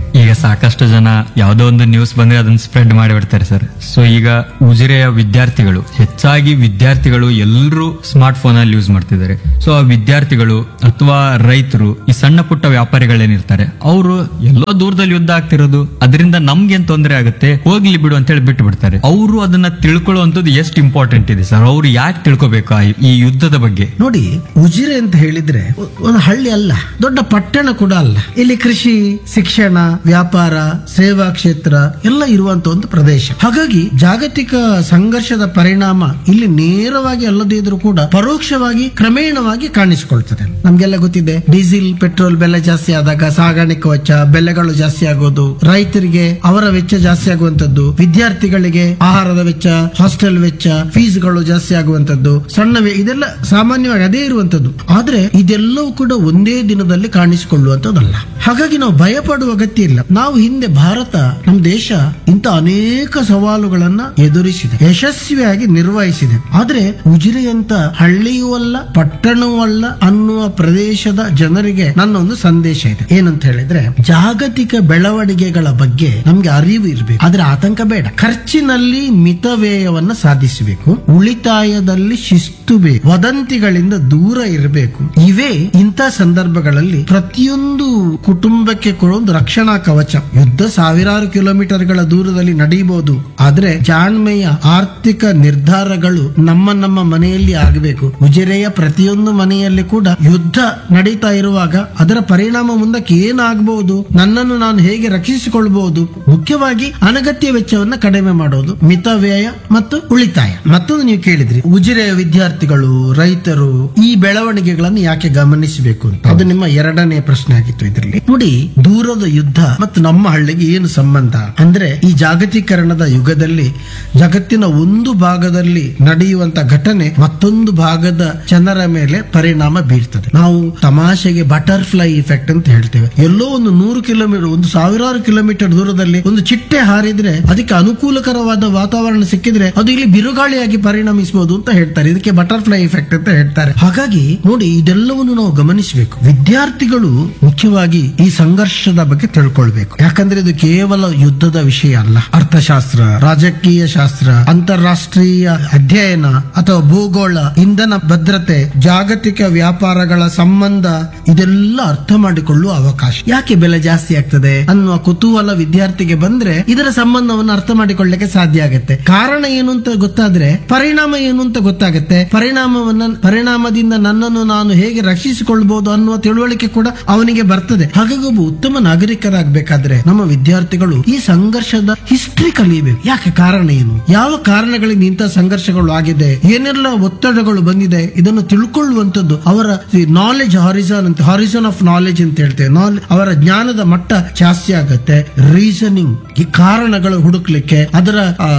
ಈಗ ಸಾಕಷ್ಟು ಜನ ಯಾವುದೋ ಒಂದು ನ್ಯೂಸ್ ಬಂದ್ರೆ ಅದನ್ನ ಸ್ಪ್ರೆಡ್ ಮಾಡಿ ಬಿಡ್ತಾರೆ ಸರ್ ಸೊ ಈಗ ಉಜಿರೆಯ ವಿದ್ಯಾರ್ಥಿಗಳು ಹೆಚ್ಚಾಗಿ ವಿದ್ಯಾರ್ಥಿಗಳು ಎಲ್ಲರೂ ಸ್ಮಾರ್ಟ್ ಫೋನ್ ಅಲ್ಲಿ ಯೂಸ್ ಮಾಡ್ತಿದ್ದಾರೆ ಸೊ ಆ ವಿದ್ಯಾರ್ಥಿಗಳು ಅಥವಾ ರೈತರು ಈ ಸಣ್ಣ ಪುಟ್ಟ ವ್ಯಾಪಾರಿಗಳೇನಿರ್ತಾರೆ ಅವರು ಎಲ್ಲೋ ದೂರದಲ್ಲಿ ಯುದ್ಧ ಆಗ್ತಿರೋದು ಅದರಿಂದ ನಮ್ಗೇನ್ ತೊಂದರೆ ಆಗುತ್ತೆ ಹೋಗ್ಲಿ ಬಿಡು ಅಂತ ಹೇಳಿ ಬಿಟ್ಟು ಬಿಡ್ತಾರೆ ಅವರು ಅದನ್ನ ತಿಳ್ಕೊಳ್ಳುವಂಥದ್ದು ಎಷ್ಟು ಇಂಪಾರ್ಟೆಂಟ್ ಇದೆ ಸರ್ ಅವ್ರು ಯಾಕೆ ತಿಳ್ಕೊಬೇಕು ಆ- ಈ ಯುದ್ಧದ ಬಗ್ಗೆ ನೋಡಿ ಉಜಿರೆ ಅಂತ ಹೇಳಿದ್ರೆ ಒ- ಒಂದು ಹಳ್ಳಿ ಅಲ್ಲ ದೊಡ್ಡ ಪಟ್ಟಣ ಕೂಡ ಅಲ್ಲ ಇಲ್ಲಿ ಕೃಷಿ ಶಿಕ್ಷಣ ವ್ಯಾಪಾರ ಸೇವಾ ಕ್ಷೇತ್ರ ಎಲ್ಲ ಇರುವಂತ ಒಂದು ಪ್ರದೇಶ ಹಾಗಾಗಿ ಜಾಗತಿಕ ಸಂಘರ್ಷದ ಪರಿಣಾಮ ಇಲ್ಲಿ ನೇರವಾಗಿ ಅಲ್ಲದೇ ಇದ್ರೂ ಕೂಡ ಪರೋಕ್ಷವಾಗಿ ಕ್ರಮೇಣವಾಗಿ ಕಾಣಿಸಿಕೊಳ್ತದೆ ನಮ್ಗೆಲ್ಲ ಗೊತ್ತಿದೆ ಡೀಸೆಲ್ ಪೆಟ್ರೋಲ್ ಬೆಲೆ ಜಾಸ್ತಿ ಆದಾಗ ಸಾಗಾಣಿಕೆ ವೆಚ್ಚ ಬೆಲೆಗಳು ಜಾಸ್ತಿ ಆಗೋದು ರೈತರಿಗೆ ಅವರ ವೆಚ್ಚ ಜಾಸ್ತಿ ಆಗುವಂತದ್ದು ವಿದ್ಯಾರ್ಥಿಗಳಿಗೆ ಆಹಾರದ ವೆಚ್ಚ ಹಾಸ್ಟೆಲ್ ವೆಚ್ಚ ಫೀಸ್ಗಳು ಜಾಸ್ತಿ ಆಗುವಂತದ್ದು ಸಣ್ಣ ವ್ಯ- ಇದೆಲ್ಲ ಸಾಮಾನ್ಯವಾಗಿ ಅದೇ ಇರುವಂತದ್ದು ಆದ್ರೆ ಇದೆಲ್ಲವೂ ಕೂಡ ಒಂದೇ ದಿನದಲ್ಲಿ ಕಾಣಿಸಿಕೊಳ್ಳುವಂತದ್ದಲ್ಲ ಹಾಗಾಗಿ ನಾವು ಭಯ ಪಡುವ ಅಗತ್ಯ ಇಲ್ಲ ನಾವು ಹಿಂದೆ ಭಾರತ ನಮ್ಮ ದೇಶ ಇಂಥ ಅನೇಕ ಸವಾಲುಗಳನ್ನ ಎದುರಿಸಿದೆ ಯಶಸ್ವಿಯಾಗಿ ನಿರ್ವಹಿಸಿದೆ ಆದ್ರೆ ಉಜಿರೆಯಂತ ಹಳ್ಳಿಯೂ ಅಲ್ಲ ಪಟ್ಟಣವೂ ಅಲ್ಲ ಅನ್ನುವ ಪ್ರದೇಶದ ಜನರಿಗೆ ನನ್ನ ಒಂದು ಸಂದೇಶ ಇದೆ ಏನಂತ ಹೇಳಿದ್ರೆ ಜಾಗತಿಕ ಬೆಳವಣಿಗೆಗಳ ಬಗ್ಗೆ ನಮ್ಗೆ ಅರಿವು ಇರಬೇಕು ಆದ್ರೆ ಆತಂಕ ಬೇಡ ಖರ್ಚಿನಲ್ಲಿ ಮಿತವ್ಯಯವನ್ನ ಸಾಧಿಸಬೇಕು ಉಳಿತಾಯದಲ್ಲಿ ಶಿಸ್ತು ಬೇಕು ವದಂತಿಗಳಿಂದ ದೂರ ಇರಬೇಕು ಇವೇ ಇಂಥ ಸಂದರ್ಭಗಳಲ್ಲಿ ಪ್ರತಿಯೊಂದು ಕುಟುಂಬಕ್ಕೆ ಕೂಡ ಒಂದು ರಕ್ಷಣಾ ಕವಚ ಯುದ್ಧ ಸಾವಿರಾರು ಕಿಲೋಮೀಟರ್ಗಳ ದೂರದಲ್ಲಿ ನಡೆಯಬಹುದು ಆದ್ರೆ ಜಾಣ್ಮೆಯ ಆರ್ಥಿಕ ನಿರ್ಧಾರಗಳು ನಮ್ಮ ನಮ್ಮ ಮನೆಯಲ್ಲಿ ಆಗಬೇಕು ಉಜಿರೆಯ ಪ್ರತಿಯೊಂದು ಮನೆಯಲ್ಲಿ ಕೂಡ ಯುದ್ಧ ನಡೀತಾ ಇರುವಾಗ ಅದರ ಪರಿಣಾಮ ಮುಂದಕ್ಕೆ ಏನಾಗಬಹುದು ನನ್ನನ್ನು ನಾನು ಹೇಗೆ ರಕ್ಷಿಸಿಕೊಳ್ಬಹುದು ಮುಖ್ಯವಾಗಿ ಅನಗತ್ಯ ವೆಚ್ಚವನ್ನ ಕಡಿಮೆ ಮಾಡೋದು ಮಿತವ್ಯಯ ಮತ್ತು ಉಳಿತಾಯ ಮತ್ತೊಂದು ನೀವು ಕೇಳಿದ್ರಿ ಉಜಿರೆಯ ವಿದ್ಯಾರ್ಥಿಗಳು ರೈತರು ಈ ಬೆಳವಣಿಗೆಗಳನ್ನು ಯಾಕೆ ಗಮನಿಸಬೇಕು ಅಂತ ಅದು ನಿಮ್ಮ ಎರಡನೇ ಪ್ರಶ್ನೆ ಆಗಿತ್ತು ಇದರಲ್ಲಿ ನೋಡಿ ದೂರದ ಯುದ್ಧ ಮತ್ತು ನಮ್ಮ ಹಳ್ಳಿಗೆ ಏನು ಸಂಬಂಧ ಅಂದ್ರೆ ಈ ಜಾಗತೀಕರಣದ ಯುಗದಲ್ಲಿ ಜಗತ್ತಿನ ಒಂದು ಭಾಗದಲ್ಲಿ ನಡೆಯುವಂತ ಘಟನೆ ಮತ್ತೊಂದು ಭಾಗದ ಜನರ ಮೇಲೆ ಪರಿಣಾಮ ಬೀರ್ತದೆ ನಾವು ತಮಾಷೆಗೆ ಬಟರ್ಫ್ಲೈ ಇಫೆಕ್ಟ್ ಅಂತ ಹೇಳ್ತೇವೆ ಎಲ್ಲೋ ಒಂದು ನೂರು ಕಿಲೋಮೀಟರ್ ಒಂದು ಸಾವಿರಾರು ಕಿಲೋಮೀಟರ್ ದೂರದಲ್ಲಿ ಒಂದು ಚಿಟ್ಟೆ ಹಾರಿದ್ರೆ ಅದಕ್ಕೆ ಅನುಕೂಲಕರವಾದ ವಾತಾವರಣ ಸಿಕ್ಕಿದ್ರೆ ಅದು ಇಲ್ಲಿ ಬಿರುಗಾಳಿಯಾಗಿ ಪರಿಣಮಿಸಬಹುದು ಅಂತ ಹೇಳ್ತಾರೆ ಇದಕ್ಕೆ ಬಟರ್ಫ್ಲೈ ಇಫೆಕ್ಟ್ ಅಂತ ಹೇಳ್ತಾರೆ ಹಾಗಾಗಿ ನೋಡಿ ಇದೆಲ್ಲವನ್ನು ನಾವು ಗಮನಿಸಬೇಕು ವಿದ್ಯಾರ್ಥಿಗಳು ಮುಖ್ಯವಾಗಿ ಈ ಸಂಘರ್ಷದ ಬಗ್ಗೆ ತಿಳ್ಕೊಳ್ಬೇಕು ಯಾಕಂದ್ರೆ ಇದು ಕೇವಲ ಯುದ್ಧದ ವಿಷಯ ಅಲ್ಲ ಅರ್ಥಶಾಸ್ತ್ರ ರಾಜಕೀಯ ಶಾಸ್ತ್ರ ಅಂತಾರಾಷ್ಟ್ರೀಯ ಅಧ್ಯಯನ ಅಥವಾ ಭೂಗೋಳ ಇಂಧನ ಭದ್ರತೆ ಜಾಗತಿಕ ವ್ಯಾಪಾರಗಳ ಸಂಬಂಧ ಇದೆಲ್ಲ ಅರ್ಥ ಮಾಡಿಕೊಳ್ಳುವ ಅವಕಾಶ ಯಾಕೆ ಬೆಲೆ ಜಾಸ್ತಿ ಆಗ್ತದೆ ಅನ್ನುವ ಕುತೂಹಲ ವಿದ್ಯಾರ್ಥಿಗೆ ಬಂದ್ರೆ ಇದರ ಸಂಬಂಧವನ್ನು ಅರ್ಥ ಮಾಡಿಕೊಳ್ಳಕ್ಕೆ ಸಾಧ್ಯ ಆಗುತ್ತೆ ಕಾರಣ ಏನು ಅಂತ ಗೊತ್ತಾದ್ರೆ ಪರಿಣಾಮ ಏನು ಅಂತ ಗೊತ್ತಾಗುತ್ತೆ ಪರಿಣಾಮವನ್ನ ಪರಿಣಾಮದಿಂದ ನನ್ನನ್ನು ನಾನು ಹೇಗೆ ರಕ್ಷಿಸಿಕೊಳ್ಬಹುದು ಅನ್ನುವ ತಿಳುವಳಿಕೆ ಕೂಡ ಅವನಿಗೆ ಬರ್ತದೆ ಹಾಗಾಗಿ ಒಬ್ಬ ಉತ್ತಮ ನಾಗರಿಕರಾಗಬೇಕಾದ್ರೆ ನಮ್ಮ ವಿದ್ಯಾರ್ಥಿಗಳು ಈ ಸಂಘರ್ಷದ ಹಿಸ್ಟ್ರಿ ಕಲಿಯಬೇಕು ಯಾಕೆ ಕಾರಣ ಏನು ಯಾವ ಕಾರಣಗಳಿಂದ ಇಂಥ ಸಂಘರ್ಷಗಳು ಆಗಿದೆ ಏನೆಲ್ಲ ಒತ್ತಡಗಳು ಬಂದಿದೆ ಇದನ್ನು ತಿಳ್ಕೊಳ್ಳುವಂತದ್ದು ಅವರ ನಾಲೆಜ್ ಹಾರಿಸನ್ ಅಂತ ಹಾರಿಸನ್ ಆಫ್ ನಾಲೆಜ್ ಅಂತ ಹೇಳ್ತೇವೆ ನಾಲ್- ಅವರ ಜ್ಞಾನದ ಮಟ್ಟ ಜಾಸ್ತಿ ಆಗತ್ತೆ ರೀಸನಿಂಗ್ ಈ ಕಾರಣಗಳು ಹುಡುಕ್ಲಿಕ್ಕೆ ಅದರ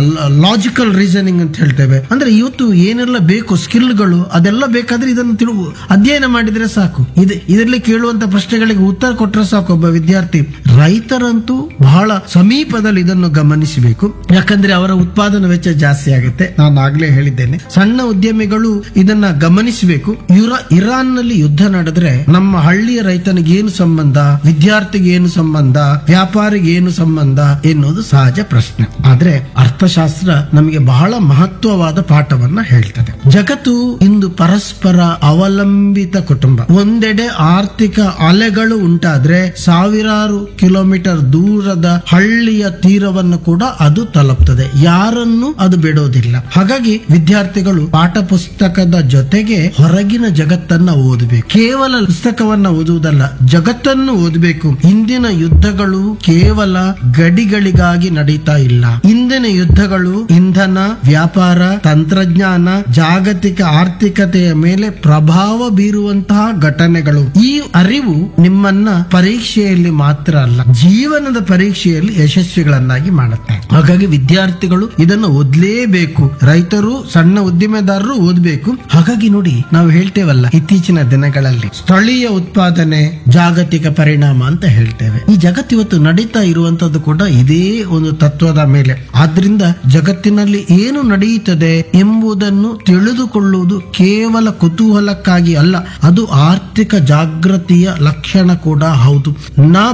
ಲಾಜಿಕಲ್ ರೀಸನಿಂಗ್ ಅಂತ ಹೇಳ್ತೇವೆ ಅಂದ್ರೆ ಇವತ್ತು ಏನೆಲ್ಲ ಬೇಕು ಸ್ಕಿಲ್ಗಳು ಅದೆಲ್ಲ ಬೇಕಾದ್ರೆ ಇದನ್ನು ತಿಳು ಅಧ್ಯಯನ ಮಾಡಿದ್ರೆ ಸಾಕು ಇದು ಇದರಲ್ಲಿ ಕೇಳುವಂತ ಪ್ರಶ್ನೆಗಳಿಗೆ ಉತ್ತರ ಕೊಟ್ಟರೆ ಸಾಕು ಒಬ್ಬ ವಿದ್ಯಾರ್ಥಿ ರೈತರಂತೂ ಬಹಳ ಸಮೀಪದಲ್ಲಿ ಇದನ್ನು ಗಮನಿಸಬೇಕು ಯಾಕಂದ್ರೆ ಅವರ ಉತ್ಪಾದನಾ ವೆಚ್ಚ ಜಾಸ್ತಿ ಆಗುತ್ತೆ ನಾನು ಆಗ್ಲೇ ಹೇಳಿದ್ದೇನೆ ಸಣ್ಣ ಉದ್ಯಮಿಗಳು ಇದನ್ನ ಗಮನಿಸಬೇಕು ಇರ ಇರಾನ್ ನಲ್ಲಿ ಯುದ್ಧ ನಡೆದ್ರೆ ನಮ್ಮ ಹಳ್ಳಿಯ ರೈತನಿಗೆ ಏನು ಸಂಬಂಧ ವಿದ್ಯಾರ್ಥಿಗೆ ಏನು ಸಂಬಂಧ ವ್ಯಾಪಾರಿಗೆ ಏನು ಸಂಬಂಧ ಎನ್ನುವುದು ಸಹಜ ಪ್ರಶ್ನೆ ಆದ್ರೆ ಅರ್ಥಶಾಸ್ತ್ರ ನಮಗೆ ಬಹಳ ಮಹತ್ವವಾದ ಪಾಠವನ್ನ ಹೇಳ್ತದೆ ಜಗತ್ತು ಇಂದು ಪರಸ್ಪರ ಅವಲಂಬಿತ ಕುಟುಂಬ ಒಂದೆಡೆ ಆರ್ಥಿಕ ಅಲೆಗಳು ಉಂಟಾದ್ರೆ ಸಾವಿರಾರು ಕಿಲೋಮೀಟರ್ ದೂರದ ಹಳ್ಳಿಯ ತೀರವನ್ನು ಕೂಡ ಅದು ತಲುಪ್ತದೆ ಯಾರನ್ನು ಅದು ಬಿಡೋದಿಲ್ಲ ಹಾಗಾಗಿ ವಿದ್ಯಾರ್ಥಿಗಳು ಪಾಠ ಪುಸ್ತಕದ ಜೊತೆಗೆ ಹೊರಗಿನ ಜಗತ್ತನ್ನ ಓದಬೇಕು ಕೇವಲ ಪುಸ್ತಕವನ್ನ ಓದುವುದಲ್ಲ ಜಗತ್ತನ್ನು ಓದಬೇಕು ಇಂದಿನ ಯುದ್ಧಗಳು ಕೇವಲ ಗಡಿಗಳಿಗಾಗಿ ನಡೀತಾ ಇಲ್ಲ ಇಂದಿನ ಯುದ್ಧಗಳು ಇಂಧನ ವ್ಯಾಪಾರ ತಂತ್ರಜ್ಞಾನ ಜಾಗತಿಕ ಆರ್ಥಿಕತೆಯ ಮೇಲೆ ಪ್ರಭಾವ ಬೀರುವಂತಹ ಘಟನೆಗಳು ಈ ಅರಿವು ನಿಮ್ಮನ್ನ ಪರೀಕ್ಷೆಯಲ್ಲಿ ಮಾತ್ರ ಅಲ್ಲ ಜೀವನದ ಪರೀಕ್ಷೆಯಲ್ಲಿ ಯಶಸ್ವಿಗಳನ್ನಾಗಿ ಮಾಡುತ್ತೆ ಹಾಗಾಗಿ ವಿದ್ಯಾರ್ಥಿಗಳು ಇದನ್ನು ಓದ್ಲೇಬೇಕು ರೈತರು ಸಣ್ಣ ಉದ್ದಿಮೆದಾರರು ಓದಬೇಕು ಹಾಗಾಗಿ ನೋಡಿ ನಾವು ಹೇಳ್ತೇವಲ್ಲ ಇತ್ತೀಚಿನ ದಿನಗಳಲ್ಲಿ ಸ್ಥಳೀಯ ಉತ್ಪಾದನೆ ಜಾಗತಿಕ ಪರಿಣಾಮ ಅಂತ ಹೇಳ್ತೇವೆ ಈ ಜಗತ್ತು ಇವತ್ತು ನಡೀತಾ ಇರುವಂತದ್ದು ಕೂಡ ಇದೇ ಒಂದು ತತ್ವದ ಮೇಲೆ ಆದ್ರಿಂದ ಜಗತ್ತಿನಲ್ಲಿ ಏನು ನಡೆಯುತ್ತದೆ ಎಂಬುದನ್ನು ತಿಳಿದುಕೊಳ್ಳುವುದು ಕೇವಲ ಕುತೂಹಲಕ್ಕಾಗಿ ಅಲ್ಲ ಅದು ಆರ್ಥಿಕ ಜಾಗೃತಿಯ ಲಕ್ಷಣ ಕೂಡ ಹೌದು ನ ಭಯಂಚ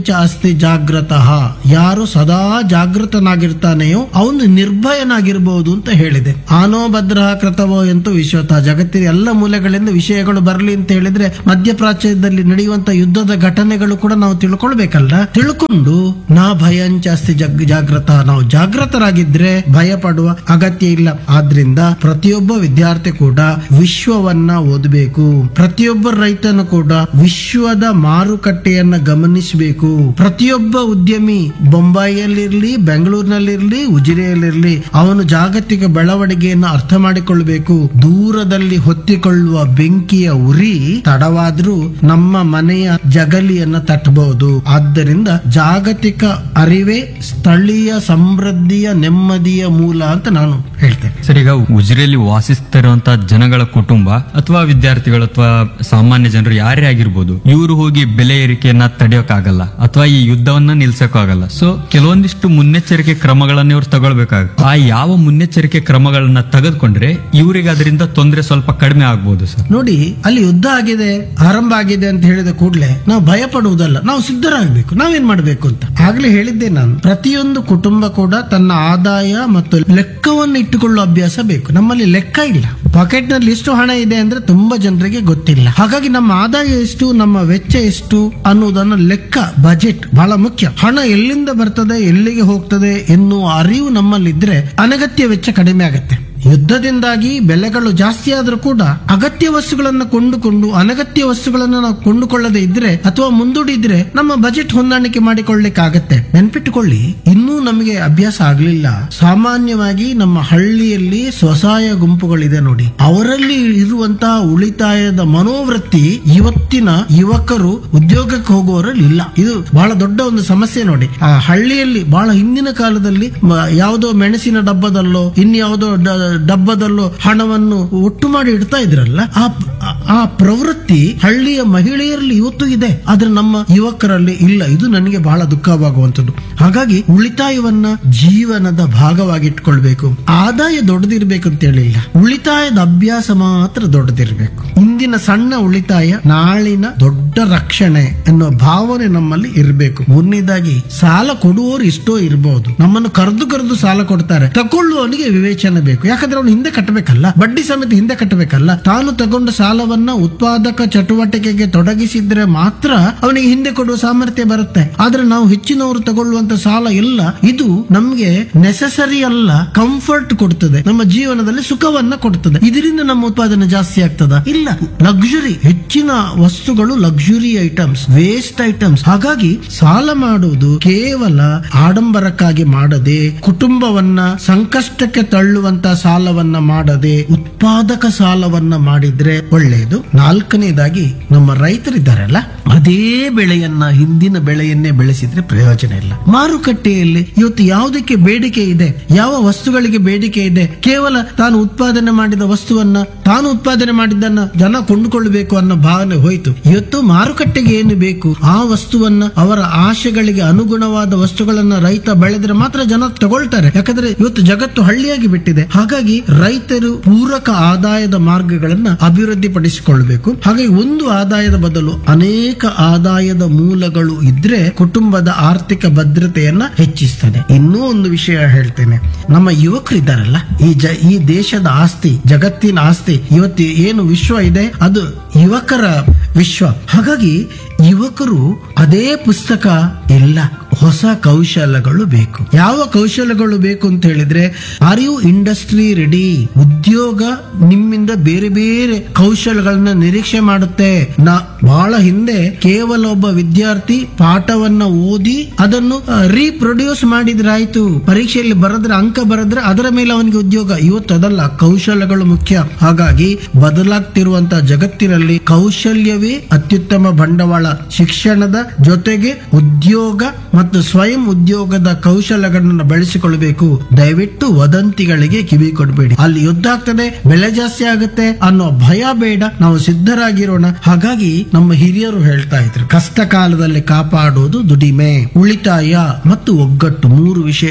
ಭಯಂಚ ಅಸ್ತಿ ಜಾಗೃತಃ ಯಾರು ಸದಾ ಜಾಗೃತನಾಗಿರ್ತಾನೆಯೋ ಅವನು ನಿರ್ಭಯನಾಗಿರ್ಬಹುದು ಅಂತ ಹೇಳಿದೆ ಆನೋ ಭದ್ರ ಕೃತವೋ ಎಂತೂ ವಿಶ್ವತಃ ಜಗತ್ತಿನ ಎಲ್ಲ ಮೂಲೆಗಳಿಂದ ವಿಷಯಗಳು ಬರಲಿ ಅಂತ ಹೇಳಿದ್ರೆ ಮಧ್ಯಪ್ರಾಚ್ಯದಲ್ಲಿ ನಡೆಯುವಂತ ಯುದ್ಧದ ಘಟನೆಗಳು ಕೂಡ ನಾವು ತಿಳ್ಕೊಳ್ಬೇಕಲ್ಲ ತಿಳ್ಕೊಂಡು ನಾ ಭಯಂಚ ಅಸ್ತಿ ಜಗ್ ಜಾಗೃತ ನಾವು ಜಾಗೃತರಾಗಿದ್ರೆ ಭಯ ಪಡುವ ಅಗತ್ಯ ಇಲ್ಲ ಆದ್ರಿಂದ ಪ್ರತಿಯೊಬ್ಬ ವಿದ್ಯಾರ್ಥಿ ಕೂಡ ವಿಶ್ವವನ್ನ ಓದಬೇಕು ಪ್ರತಿಯೊಬ್ಬ ರೈತನು ಕೂಡ ವಿಶ್ವದ ಮಾರುಕಟ್ಟೆಯನ್ನ ಗಮನಿಸಬೇಕು ಪ್ರತಿಯೊಬ್ಬ ಉದ್ಯಮಿ ಬೊಂಬಾಯಿಯಲ್ಲಿರ್ಲಿ ಬೆಂಗಳೂರಿನಲ್ಲಿರ್ಲಿ ಉಜಿರೆಯಲ್ಲಿರ್ಲಿ ಅವನು ಜಾಗತಿಕ ಬೆಳವಣಿಗೆಯನ್ನು ಅರ್ಥ ಮಾಡಿಕೊಳ್ಬೇಕು ದೂರದಲ್ಲಿ ಹೊತ್ತಿಕೊಳ್ಳುವ ಬೆಂಕಿಯ ಉರಿ ತಡವಾದ್ರೂ ನಮ್ಮ ಮನೆಯ ಜಗಲಿಯನ್ನ ತಟ್ಟಬಹುದು ಆದ್ದರಿಂದ ಜಾಗತಿಕ ಅರಿವೇ ಸ್ಥಳೀಯ ಸಮೃದ್ಧಿಯ ನೆಮ್ಮದಿಯ ಮೂಲ ಅಂತ ನಾನು ಹೇಳ್ತೇನೆ ಸರ್ ಈಗ ಉಜಿರೆಯಲ್ಲಿ ವಾಸಿಸ್ತಿರುವಂತ ಜನಗಳ ಕುಟುಂಬ ಅಥವಾ ವಿದ್ಯಾರ್ಥಿಗಳು ಅಥವಾ ಸಾಮಾನ್ಯ ಜನರು ಯಾರೇ ಆಗಿರ್ಬೋದು ಇವರು ಹೋಗಿ ಬೆಲೆ ಏರಿಕೆಯನ್ನ ತಡೆಯೋಕ್ಕಾಗಲ್ಲ ಅಥವಾ ಈ ಯುದ್ಧವನ್ನ ನಿಲ್ಸಕ್ಕಾಗಲ್ಲ ಸೊ ಕೆಲವೊಂದಿಷ್ಟು ಮುನ್ನೆಚ್ಚರಿಕೆ ಕ್ರಮಗಳನ್ನ ಇವ್ರು ತಗೊಳ್ಬೇಕಾಗುತ್ತೆ ಆ ಯಾವ ಮುನ್ನೆಚ್ಚರಿಕೆ ಕ್ರಮಗಳನ್ನ ತೆಗೆದುಕೊಂಡ್ರೆ ಇವರಿಗೆ ಅದರಿಂದ ತೊಂದರೆ ಸ್ವಲ್ಪ ಕಡಿಮೆ ಆಗ್ಬೋದು ಸರ್ ನೋಡಿ ಅಲ್ಲಿ ಯುದ್ಧ ಆಗಿದೆ ಆರಂಭ ಆಗಿದೆ ಅಂತ ಹೇಳಿದ ಕೂಡಲೇ ನಾವು ಭಯ ಪಡುವುದಲ್ಲ ನಾವು ಸಿದ್ಧರಾಗಬೇಕು ನಾವೇನ್ ಮಾಡಬೇಕು ಅಂತ ಆಗ್ಲೇ ಹೇಳಿದ್ದೆ ನಾನು ಪ್ರತಿಯೊಂದು ಕುಟುಂಬ ಕೂಡ ತನ್ನ ಆದಾಯ ಮತ್ತು ಲೆಕ್ಕವನ್ನು ಇಟ್ಟುಕೊಳ್ಳುವ ಅಭ್ಯಾಸ ಬೇಕು ನಮ್ಮಲ್ಲಿ ಲೆಕ್ಕ ಇಲ್ಲ ಪಾಕೆಟ್ ನಲ್ಲಿ ಎಷ್ಟು ಹಣ ಇದೆ ಅಂದ್ರೆ ತುಂಬಾ ಜನರಿಗೆ ಗೊತ್ತಿಲ್ಲ ಹಾಗಾಗಿ ನಮ್ಮ ಆದಾಯ ಎಷ್ಟು ನಮ್ಮ ವೆಚ್ಚ ಎಷ್ಟು ಅನ್ನುವುದನ್ನು ಲೆಕ್ಕ ಬಜೆಟ್ ಬಹಳ ಮುಖ್ಯ ಹಣ ಎಲ್ಲಿಂದ ಬರ್ತದೆ ಎಲ್ಲಿಗೆ ಹೋಗ್ತದೆ ಎನ್ನುವ ಅರಿವು ನಮ್ಮಲ್ಲಿದ್ರೆ ಅನಗತ್ಯ ವೆಚ್ಚ ಕಡಿಮೆ ಆಗುತ್ತೆ ಯುದ್ಧದಿಂದಾಗಿ ಬೆಲೆಗಳು ಜಾಸ್ತಿ ಆದ್ರೂ ಕೂಡ ಅಗತ್ಯ ವಸ್ತುಗಳನ್ನು ಕೊಂಡುಕೊಂಡು ಅನಗತ್ಯ ವಸ್ತುಗಳನ್ನು ನಾವು ಕೊಂಡುಕೊಳ್ಳದೆ ಇದ್ರೆ ಅಥವಾ ಮುಂದೂಡಿದ್ರೆ ನಮ್ಮ ಬಜೆಟ್ ಹೊಂದಾಣಿಕೆ ಮಾಡಿಕೊಳ್ಳಿಕ್ಕೆ ಆಗತ್ತೆ ನೆನ್ಪಿಟ್ಟುಕೊಳ್ಳಿ ಇನ್ನೂ ನಮಗೆ ಅಭ್ಯಾಸ ಆಗ್ಲಿಲ್ಲ ಸಾಮಾನ್ಯವಾಗಿ ನಮ್ಮ ಹಳ್ಳಿಯಲ್ಲಿ ಸ್ವಸಹಾಯ ಗುಂಪುಗಳಿದೆ ನೋಡಿ ಅವರಲ್ಲಿ ಇರುವಂತಹ ಉಳಿತಾಯದ ಮನೋವೃತ್ತಿ ಇವತ್ತಿನ ಯುವಕರು ಉದ್ಯೋಗಕ್ಕೆ ಹೋಗುವವರಲ್ಲಿ ಇಲ್ಲ ಇದು ಬಹಳ ದೊಡ್ಡ ಒಂದು ಸಮಸ್ಯೆ ನೋಡಿ ಆ ಹಳ್ಳಿಯಲ್ಲಿ ಬಹಳ ಹಿಂದಿನ ಕಾಲದಲ್ಲಿ ಮ- ಯಾವುದೋ ಮೆಣಸಿನ ಡಬ್ಬದಲ್ಲೋ ಇನ್ಯಾವುದೋ ಡ- ಡಬ್ಬದಲ್ಲೋ ಹಣವನ್ನು ಒಟ್ಟು ಮಾಡಿ ಇಡ್ತಾ ಇದ್ರಲ್ಲ ಆ ಆ ಪ್ರವೃತ್ತಿ ಹಳ್ಳಿಯ ಮಹಿಳೆಯರಲ್ಲಿ ಇವತ್ತು ಇದೆ ಆದ್ರೆ ನಮ್ಮ ಯುವಕರಲ್ಲಿ ಇಲ್ಲ ಇದು ನನಗೆ ಬಹಳ ದುಃಖವಾಗುವಂತದ್ದು ಹಾಗಾಗಿ ಉಳಿತಾಯವನ್ನ ಜೀವನದ ಭಾಗವಾಗಿ ಇಟ್ಕೊಳ್ಬೇಕು ಆದಾಯ ದೊಡ್ಡದಿರ್ಬೇಕು ಅಂತ ಹೇಳಿಲ್ಲ ಉಳಿತಾಯದ ಅಭ್ಯಾಸ ಮಾತ್ರ ದೊಡ್ಡದಿರ್ಬೇಕು ಇಂದಿನ ಸಣ್ಣ ಉಳಿತಾಯ ನಾಳಿನ ದೊಡ್ಡ ರಕ್ಷಣೆ ಎನ್ನುವ ಭಾವನೆ ನಮ್ಮಲ್ಲಿ ಇರಬೇಕು ಮೂರನೇದಾಗಿ ಸಾಲ ಕೊಡುವವರು ಇಷ್ಟೋ ಇರಬಹುದು ನಮ್ಮನ್ನು ಕರೆದು ಕರೆದು ಸಾಲ ಕೊಡ್ತಾರೆ ತಗೊಳ್ಳುವವನಿಗೆ ವಿವೇಚನೆ ಬೇಕು ಯಾಕಂದ್ರೆ ಅವನು ಹಿಂದೆ ಕಟ್ಟಬೇಕಲ್ಲ ಬಡ್ಡಿ ಸಮೇತ ಹಿಂದೆ ಕಟ್ಟಬೇಕಲ್ಲ ತಾನು ತಗೊಂಡ ಸಾಲವನ್ನ ಉತ್ಪಾದಕ ಚಟುವಟಿಕೆಗೆ ತೊಡಗಿಸಿದ್ರೆ ಮಾತ್ರ ಅವನಿಗೆ ಹಿಂದೆ ಕೊಡುವ ಸಾಮರ್ಥ್ಯ ಬರುತ್ತೆ ಆದ್ರೆ ನಾವು ಹೆಚ್ಚಿನವರು ತಗೊಳ್ಳುವಂತ ಸಾಲ ಎಲ್ಲ ಇದು ನಮ್ಗೆ ನೆಸಸರಿ ಅಲ್ಲ ಕಂಫರ್ಟ್ ಕೊಡ್ತದೆ ನಮ್ಮ ಜೀವನದಲ್ಲಿ ಸುಖವನ್ನ ಕೊಡ್ತದೆ ಇದರಿಂದ ನಮ್ಮ ಉತ್ಪಾದನೆ ಜಾಸ್ತಿ ಆಗ್ತದ ಇಲ್ಲ ಲಕ್ಸುರಿ ಹೆಚ್ಚಿನ ವಸ್ತುಗಳು ಲಕ್ಸುರಿ ಐಟಮ್ಸ್ ವೇಸ್ಟ್ ಐಟಮ್ಸ್ ಹಾಗಾಗಿ ಸಾಲ ಮಾಡುವುದು ಕೇವಲ ಆಡಂಬರಕ್ಕಾಗಿ ಮಾಡದೆ ಕುಟುಂಬವನ್ನ ಸಂಕಷ್ಟಕ್ಕೆ ತಳ್ಳುವಂತ ಸಾಲವನ್ನ ಮಾಡದೆ ಉತ್ಪಾದಕ ಸಾಲವನ್ನ ಮಾಡಿದ್ರೆ ಒಳ್ಳೆಯದು ನಾಲ್ಕನೇದಾಗಿ ನಮ್ಮ ರೈತರಿದ್ದಾರಲ್ಲ ಅದೇ ಬೆಳೆಯನ್ನ ಹಿಂದಿನ ಬೆಳೆಯನ್ನೇ ಬೆಳೆಸಿದ್ರೆ ಪ್ರಯೋಜನ ಇಲ್ಲ ಮಾರುಕಟ್ಟೆಯಲ್ಲಿ ಇವತ್ತು ಯಾವುದಕ್ಕೆ ಬೇಡಿಕೆ ಇದೆ ಯಾವ ವಸ್ತುಗಳಿಗೆ ಬೇಡಿಕೆ ಇದೆ ಕೇವಲ ತಾನು ಉತ್ಪಾದನೆ ಮಾಡಿದ ವಸ್ತುವನ್ನ ತಾನು ಉತ್ಪಾದನೆ ಮಾಡಿದ್ದನ್ನ ಜನ ಕೊಂಡುಕೊಳ್ಳಬೇಕು ಅನ್ನೋ ಭಾವನೆ ಹೋಯ್ತು ಇವತ್ತು ಮಾರುಕಟ್ಟೆಗೆ ಏನು ಬೇಕು ಆ ವಸ್ತುವನ್ನ ಅವರ ಆಶೆಗಳಿಗೆ ಅನುಗುಣವಾದ ವಸ್ತುಗಳನ್ನ ರೈತ ಬೆಳೆದ್ರೆ ಮಾತ್ರ ಜನ ತಗೊಳ್ತಾರೆ ಯಾಕಂದ್ರೆ ಇವತ್ತು ಜಗತ್ತು ಹಳ್ಳಿಯಾಗಿ ಬಿಟ್ಟಿದೆ ಹಾಗಾಗಿ ರೈತರು ಪೂರಕ ಆದಾಯದ ಮಾರ್ಗಗಳನ್ನ ಅಭಿವೃದ್ಧಿ ಪಡಿಸಿಕೊಳ್ಬೇಕು ಹಾಗಾಗಿ ಒಂದು ಆದಾಯದ ಬದಲು ಅನೇಕ ಆದಾಯದ ಮೂಲಗಳು ಇದ್ರೆ ಕುಟುಂಬದ ಆರ್ಥಿಕ ಭದ್ರತೆಯನ್ನ ಹೆಚ್ಚಿಸ್ತದೆ ಇನ್ನೂ ಒಂದು ವಿಷಯ ಹೇಳ್ತೇನೆ ನಮ್ಮ ಯುವಕರು ಇದ್ದಾರಲ್ಲ ಈ ಜ ಈ ದೇಶದ ಆಸ್ತಿ ಜಗತ್ತಿನ ಆಸ್ತಿ ಇವತ್ತು ಏನು ವಿಶ್ವ ಇದೆ ಅದು ಯುವಕರ ವಿಶ್ವ ಹಾಗಾಗಿ ಯುವಕರು ಅದೇ ಪುಸ್ತಕ ಇಲ್ಲ ಹೊಸ ಕೌಶಲಗಳು ಬೇಕು ಯಾವ ಕೌಶಲಗಳು ಬೇಕು ಅಂತ ಹೇಳಿದ್ರೆ ಆರ್ ಯು ಇಂಡಸ್ಟ್ರಿ ರೆಡಿ ಉದ್ಯೋಗ ನಿಮ್ಮಿಂದ ಬೇರೆ ಬೇರೆ ಕೌಶಲಗಳನ್ನ ನಿರೀಕ್ಷೆ ಮಾಡುತ್ತೆ ನಾ ಬಹಳ ಹಿಂದೆ ಕೇವಲ ಒಬ್ಬ ವಿದ್ಯಾರ್ಥಿ ಪಾಠವನ್ನ ಓದಿ ಅದನ್ನು ರೀಪ್ರೊಡ್ಯೂಸ್ ಮಾಡಿದ್ರೆ ಆಯ್ತು ಪರೀಕ್ಷೆಯಲ್ಲಿ ಬರೆದ್ರೆ ಅಂಕ ಬರೆದ್ರೆ ಅದರ ಮೇಲೆ ಅವನಿಗೆ ಉದ್ಯೋಗ ಇವತ್ತು ಅದಲ್ಲ ಕೌಶಲಗಳು ಮುಖ್ಯ ಹಾಗಾಗಿ ಬದಲಾಗ್ತಿರುವಂತಹ ಜಗತ್ತಿನಲ್ಲಿ ಕೌಶಲ್ಯವೇ ಅತ್ಯುತ್ತಮ ಬಂಡವಾಳ ಶಿಕ್ಷಣದ ಜೊತೆಗೆ ಉದ್ಯೋಗ ಮತ್ತು ಸ್ವಯಂ ಉದ್ಯೋಗದ ಕೌಶಲಗಳನ್ನು ಬೆಳೆಸಿಕೊಳ್ಳಬೇಕು ದಯವಿಟ್ಟು ವದಂತಿಗಳಿಗೆ ಕಿವಿ ಕೊಡಬೇಡಿ ಅಲ್ಲಿ ಯುದ್ಧ ಆಗ್ತದೆ ಬೆಲೆ ಜಾಸ್ತಿ ಆಗುತ್ತೆ ಅನ್ನೋ ಭಯ ಬೇಡ ನಾವು ಸಿದ್ಧರಾಗಿರೋಣ ಹಾಗಾಗಿ ನಮ್ಮ ಹಿರಿಯರು ಹೇಳ್ತಾ ಇದ್ರು ಕಷ್ಟ ಕಾಲದಲ್ಲಿ ಕಾಪಾಡುವುದು ದುಡಿಮೆ ಉಳಿತಾಯ ಮತ್ತು ಒಗ್ಗಟ್ಟು ಮೂರು ವಿಷಯಗಳು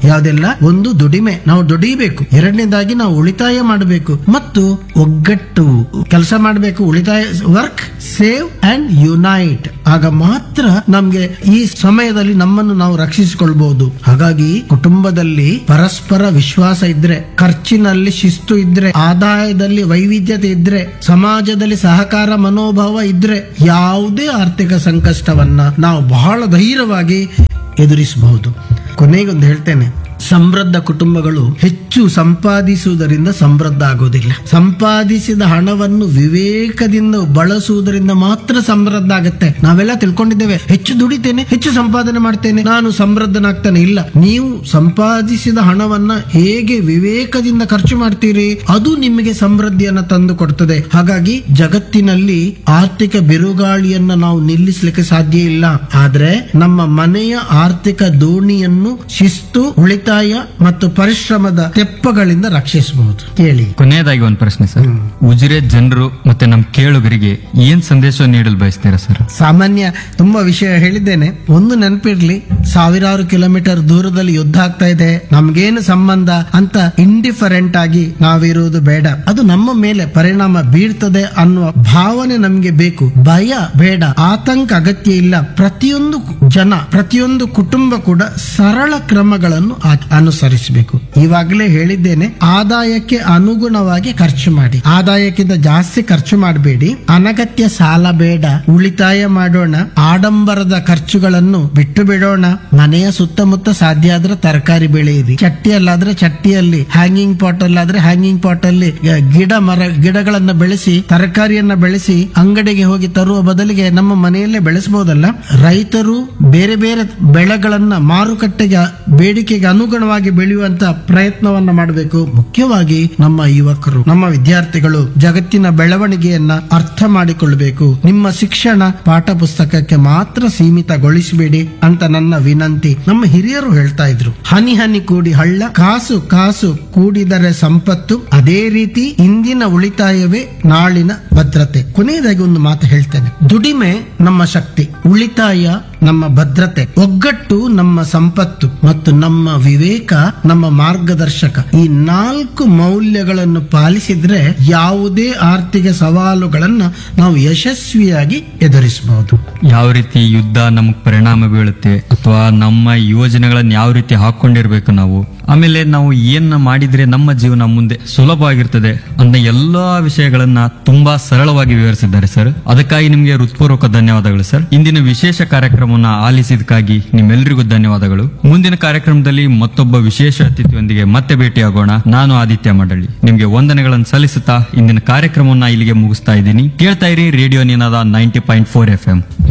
ಯಾವ್ದೆಲ್ಲ ಒಂದು ದುಡಿಮೆ ನಾವು ದುಡಿಬೇಕು ಎರಡನೇದಾಗಿ ನಾವು ಉಳಿತಾಯ ಮಾಡಬೇಕು ಮತ್ತು ಒಗ್ಗಟ್ಟು ಕೆಲಸ ಮಾಡಬೇಕು ಉಳಿತಾಯ ವರ್ಕ್ ಸೇವ್ ಅಂಡ್ ಯುನೈಟ್ ಆಗ ಮಾತ್ರ ನಮ್ಗೆ ಈ ಸಮಯದಲ್ಲಿ ನಮ್ಮನ್ನು ನಾವು ರಕ್ಷಿಸಿಕೊಳ್ಬಹುದು ಹಾಗಾಗಿ ಕುಟುಂಬದಲ್ಲಿ ಪರಸ್ಪರ ವಿಶ್ವಾಸ ಇದ್ರೆ ಖರ್ಚಿನಲ್ಲಿ ಶಿಸ್ತು ಇದ್ರೆ ಆದಾಯದಲ್ಲಿ ವೈವಿಧ್ಯತೆ ಇದ್ರೆ ಸಮಾಜದಲ್ಲಿ ಸಹಕಾರ ಮನೋಭಾವ ಇದ್ರೆ ಯಾವುದೇ ಆರ್ಥಿಕ ಸಂಕಷ್ಟವನ್ನ ನಾವು ಬಹಳ ಧೈರ್ಯವಾಗಿ ಎದುರಿಸಬಹುದು ಕೊನೆಗೊಂದು ಹೇಳ್ತೇನೆ ಸಮೃದ್ಧ ಕುಟುಂಬಗಳು ಹೆಚ್ಚು ಸಂಪಾದಿಸುವುದರಿಂದ ಸಮೃದ್ಧ ಆಗೋದಿಲ್ಲ ಸಂಪಾದಿಸಿದ ಹಣವನ್ನು ವಿವೇಕದಿಂದ ಬಳಸುವುದರಿಂದ ಮಾತ್ರ ಸಮೃದ್ಧ ಆಗುತ್ತೆ ನಾವೆಲ್ಲ ತಿಳ್ಕೊಂಡಿದ್ದೇವೆ ಹೆಚ್ಚು ದುಡಿತೇನೆ ಹೆಚ್ಚು ಸಂಪಾದನೆ ಮಾಡ್ತೇನೆ ನಾನು ಸಮೃದ್ಧನಾಗ್ತಾನೆ ಇಲ್ಲ ನೀವು ಸಂಪಾದಿಸಿದ ಹಣವನ್ನ ಹೇಗೆ ವಿವೇಕದಿಂದ ಖರ್ಚು ಮಾಡ್ತೀರಿ ಅದು ನಿಮಗೆ ಸಮೃದ್ಧಿಯನ್ನ ತಂದು ಕೊಡ್ತದೆ ಹಾಗಾಗಿ ಜಗತ್ತಿನಲ್ಲಿ ಆರ್ಥಿಕ ಬಿರುಗಾಳಿಯನ್ನ ನಾವು ನಿಲ್ಲಿಸಲಿಕ್ಕೆ ಸಾಧ್ಯ ಇಲ್ಲ ಆದ್ರೆ ನಮ್ಮ ಮನೆಯ ಆರ್ಥಿಕ ದೋಣಿಯನ್ನು ಶಿಸ್ತು ಉಳಿತಾಯ ಮತ್ತು ಪರಿಶ್ರಮದ ತೆಪ್ಪಗಳಿಂದ ರಕ್ಷಿಸಬಹುದು ಹೇಳಿ ಕೊನೆಯದಾಗಿ ಒಂದು ಪ್ರಶ್ನೆ ಸರ್ ಉಜಿರೆ ಜನರು ಮತ್ತೆ ನಮ್ ಕೇಳುಗರಿಗೆ ಏನ್ ಸಂದೇಶ ನೀಡಲು ಬಯಸ್ತೀರಾ ಸರ್ ಸಾಮಾನ್ಯ ತುಂಬಾ ವಿಷಯ ಹೇಳಿದ್ದೇನೆ ಒಂದು ನೆನಪಿರ್ಲಿ ಸಾವಿರಾರು ಕಿಲೋಮೀಟರ್ ದೂರದಲ್ಲಿ ಯುದ್ಧ ಆಗ್ತಾ ಇದೆ ನಮ್ಗೇನು ಸಂಬಂಧ ಅಂತ ಇಂಡಿಫರೆಂಟ್ ಆಗಿ ನಾವಿರುವುದು ಬೇಡ ಅದು ನಮ್ಮ ಮೇಲೆ ಪರಿಣಾಮ ಬೀಳ್ತದೆ ಅನ್ನುವ ಭಾವನೆ ನಮ್ಗೆ ಬೇಕು ಭಯ ಬೇಡ ಆತಂಕ ಅಗತ್ಯ ಇಲ್ಲ ಪ್ರತಿಯೊಂದು ಜನ ಪ್ರತಿಯೊಂದು ಕುಟುಂಬ ಕೂಡ ಸರಳ ಕ್ರಮಗಳನ್ನು ಆ- ಅನುಸರಿಸಬೇಕು ಇವಾಗಲೇ ಹೇಳಿದ್ದೇನೆ ಆದಾಯಕ್ಕೆ ಅನುಗುಣವಾಗಿ ಖರ್ಚು ಮಾಡಿ ಆದಾಯಕ್ಕಿಂತ ಜಾಸ್ತಿ ಖರ್ಚು ಮಾಡಬೇಡಿ ಅನಗತ್ಯ ಸಾಲ ಬೇಡ ಉಳಿತಾಯ ಮಾಡೋಣ ಆಡಂಬರದ ಖರ್ಚುಗಳನ್ನು ಬಿಟ್ಟು ಬಿಡೋಣ ಮನೆಯ ಸುತ್ತಮುತ್ತ ಸಾಧ್ಯ ಆದ್ರೆ ತರಕಾರಿ ಬೆಳೆಯಿರಿ ಚಟ್ಟಿಯಲ್ಲಾದ್ರೆ ಚಟ್ಟಿಯಲ್ಲಿ ಹ್ಯಾಂಗಿಂಗ್ ಪಾಟ್ ಅಲ್ಲಾದ್ರೆ ಹ್ಯಾಂಗಿಂಗ್ ಪಾಟ್ ಅಲ್ಲಿ ಗ- ಗಿಡ ಮರ ಗಿಡಗಳನ್ನ ಬೆಳೆಸಿ ತರಕಾರಿಯನ್ನ ಬೆಳೆಸಿ ಅಂಗಡಿಗೆ ಹೋಗಿ ತರುವ ಬದಲಿಗೆ ನಮ್ಮ ಮನೆಯಲ್ಲೇ ಬೆಳೆಸಬಹುದಲ್ಲ ರೈತರು ಬೇರೆ ಬೇರೆ ಬೆಳೆಗಳನ್ನ ಮಾರುಕಟ್ಟೆಗೆ ಬೇಡಿಕೆಗೆ ಅನುಗುಣವಾಗಿ ಬೆಳೆಯುವಂತ ಪ್ರಯತ್ನವನ್ನ ಮಾಡಬೇಕು ಮುಖ್ಯವಾಗಿ ನಮ್ಮ ಯುವಕರು ನಮ್ಮ ವಿದ್ಯಾರ್ಥಿಗಳು ಜಗತ್ತಿನ ಬೆಳವಣಿಗೆಯನ್ನ ಅರ್ಥ ಮಾಡಿಕೊಳ್ಳಬೇಕು ನಿಮ್ಮ ಶಿಕ್ಷಣ ಪಾಠ ಪುಸ್ತಕಕ್ಕೆ ಮಾತ್ರ ಸೀಮಿತಗೊಳಿಸಬೇಡಿ ಅಂತ ನನ್ನ ವಿನಂತಿ ನಮ್ಮ ಹಿರಿಯರು ಹೇಳ್ತಾ ಇದ್ರು ಹನಿ ಹನಿ ಕೂಡಿ ಹಳ್ಳ ಕಾಸು ಕಾಸು ಕೂಡಿದರೆ ಸಂಪತ್ತು ಅದೇ ರೀತಿ ಇಂದಿನ ಉಳಿತಾಯವೇ ನಾಳಿನ ಭದ್ರತೆ ಕೊನೆಯದಾಗಿ ಒಂದು ಮಾತು ಹೇಳ್ತೇನೆ ದುಡಿಮೆ ನಮ್ಮ ಶಕ್ತಿ ಉಳಿತಾಯ ನಮ್ಮ ಭದ್ರತೆ ಒಗ್ಗಟ್ಟು ನಮ್ಮ ಸಂಪತ್ತು ಮತ್ತು ನಮ್ಮ ವಿವೇಕ ನಮ್ಮ ಮಾರ್ಗದರ್ಶಕ ಈ ನಾಲ್ಕು ಮೌಲ್ಯಗಳನ್ನು ಪಾಲಿಸಿದ್ರೆ ಯಾವುದೇ ಆರ್ಥಿಕ ಸವಾಲುಗಳನ್ನ ನಾವು ಯಶಸ್ವಿಯಾಗಿ ಎದುರಿಸಬಹುದು ಯಾವ ರೀತಿ ಯುದ್ಧ ನಮಗ್ ಪರಿಣಾಮ ಬೀಳುತ್ತೆ ಅಥವಾ ನಮ್ಮ ಯೋಜನೆಗಳನ್ನ ಯಾವ ರೀತಿ ಹಾಕೊಂಡಿರ್ಬೇಕು ನಾವು ಆಮೇಲೆ ನಾವು ಏನ್ ಮಾಡಿದ್ರೆ ನಮ್ಮ ಜೀವನ ಮುಂದೆ ಸುಲಭವಾಗಿರ್ತದೆ ಅಂತ ಎಲ್ಲಾ ವಿಷಯಗಳನ್ನ ತುಂಬಾ ಸರಳವಾಗಿ ವಿವರಿಸಿದ್ದಾರೆ ಸರ್ ಅದಕ್ಕಾಗಿ ನಿಮ್ಗೆ ಹೃತ್ಪೂರ್ವಕ ಧನ್ಯವಾದಗಳು ಸರ್ ಇಂದಿನ ವಿಶೇಷ ಕಾರ್ಯಕ್ರಮವನ್ನ ಆಲಿಸಿದಕ್ಕಾಗಿ ನಿಮ್ಮೆಲ್ಲರಿಗೂ ಧನ್ಯವಾದಗಳು ಮುಂದಿನ ಕಾರ್ಯಕ್ರಮದಲ್ಲಿ ಮತ್ತೊಬ್ಬ ವಿಶೇಷ ಅತಿಥಿಯೊಂದಿಗೆ ಮತ್ತೆ ಭೇಟಿಯಾಗೋಣ ನಾನು ಆದಿತ್ಯ ಮಂಡಳಿ ನಿಮ್ಗೆ ವಂದನೆಗಳನ್ನು ಸಲ್ಲಿಸುತ್ತಾ ಇಂದಿನ ಕಾರ್ಯಕ್ರಮವನ್ನ ಇಲ್ಲಿಗೆ ಮುಗಿಸ್ತಾ ಇದ್ದೀನಿ ಕೇಳ್ತಾ ಇರಿ radio Ninada ninety point four F M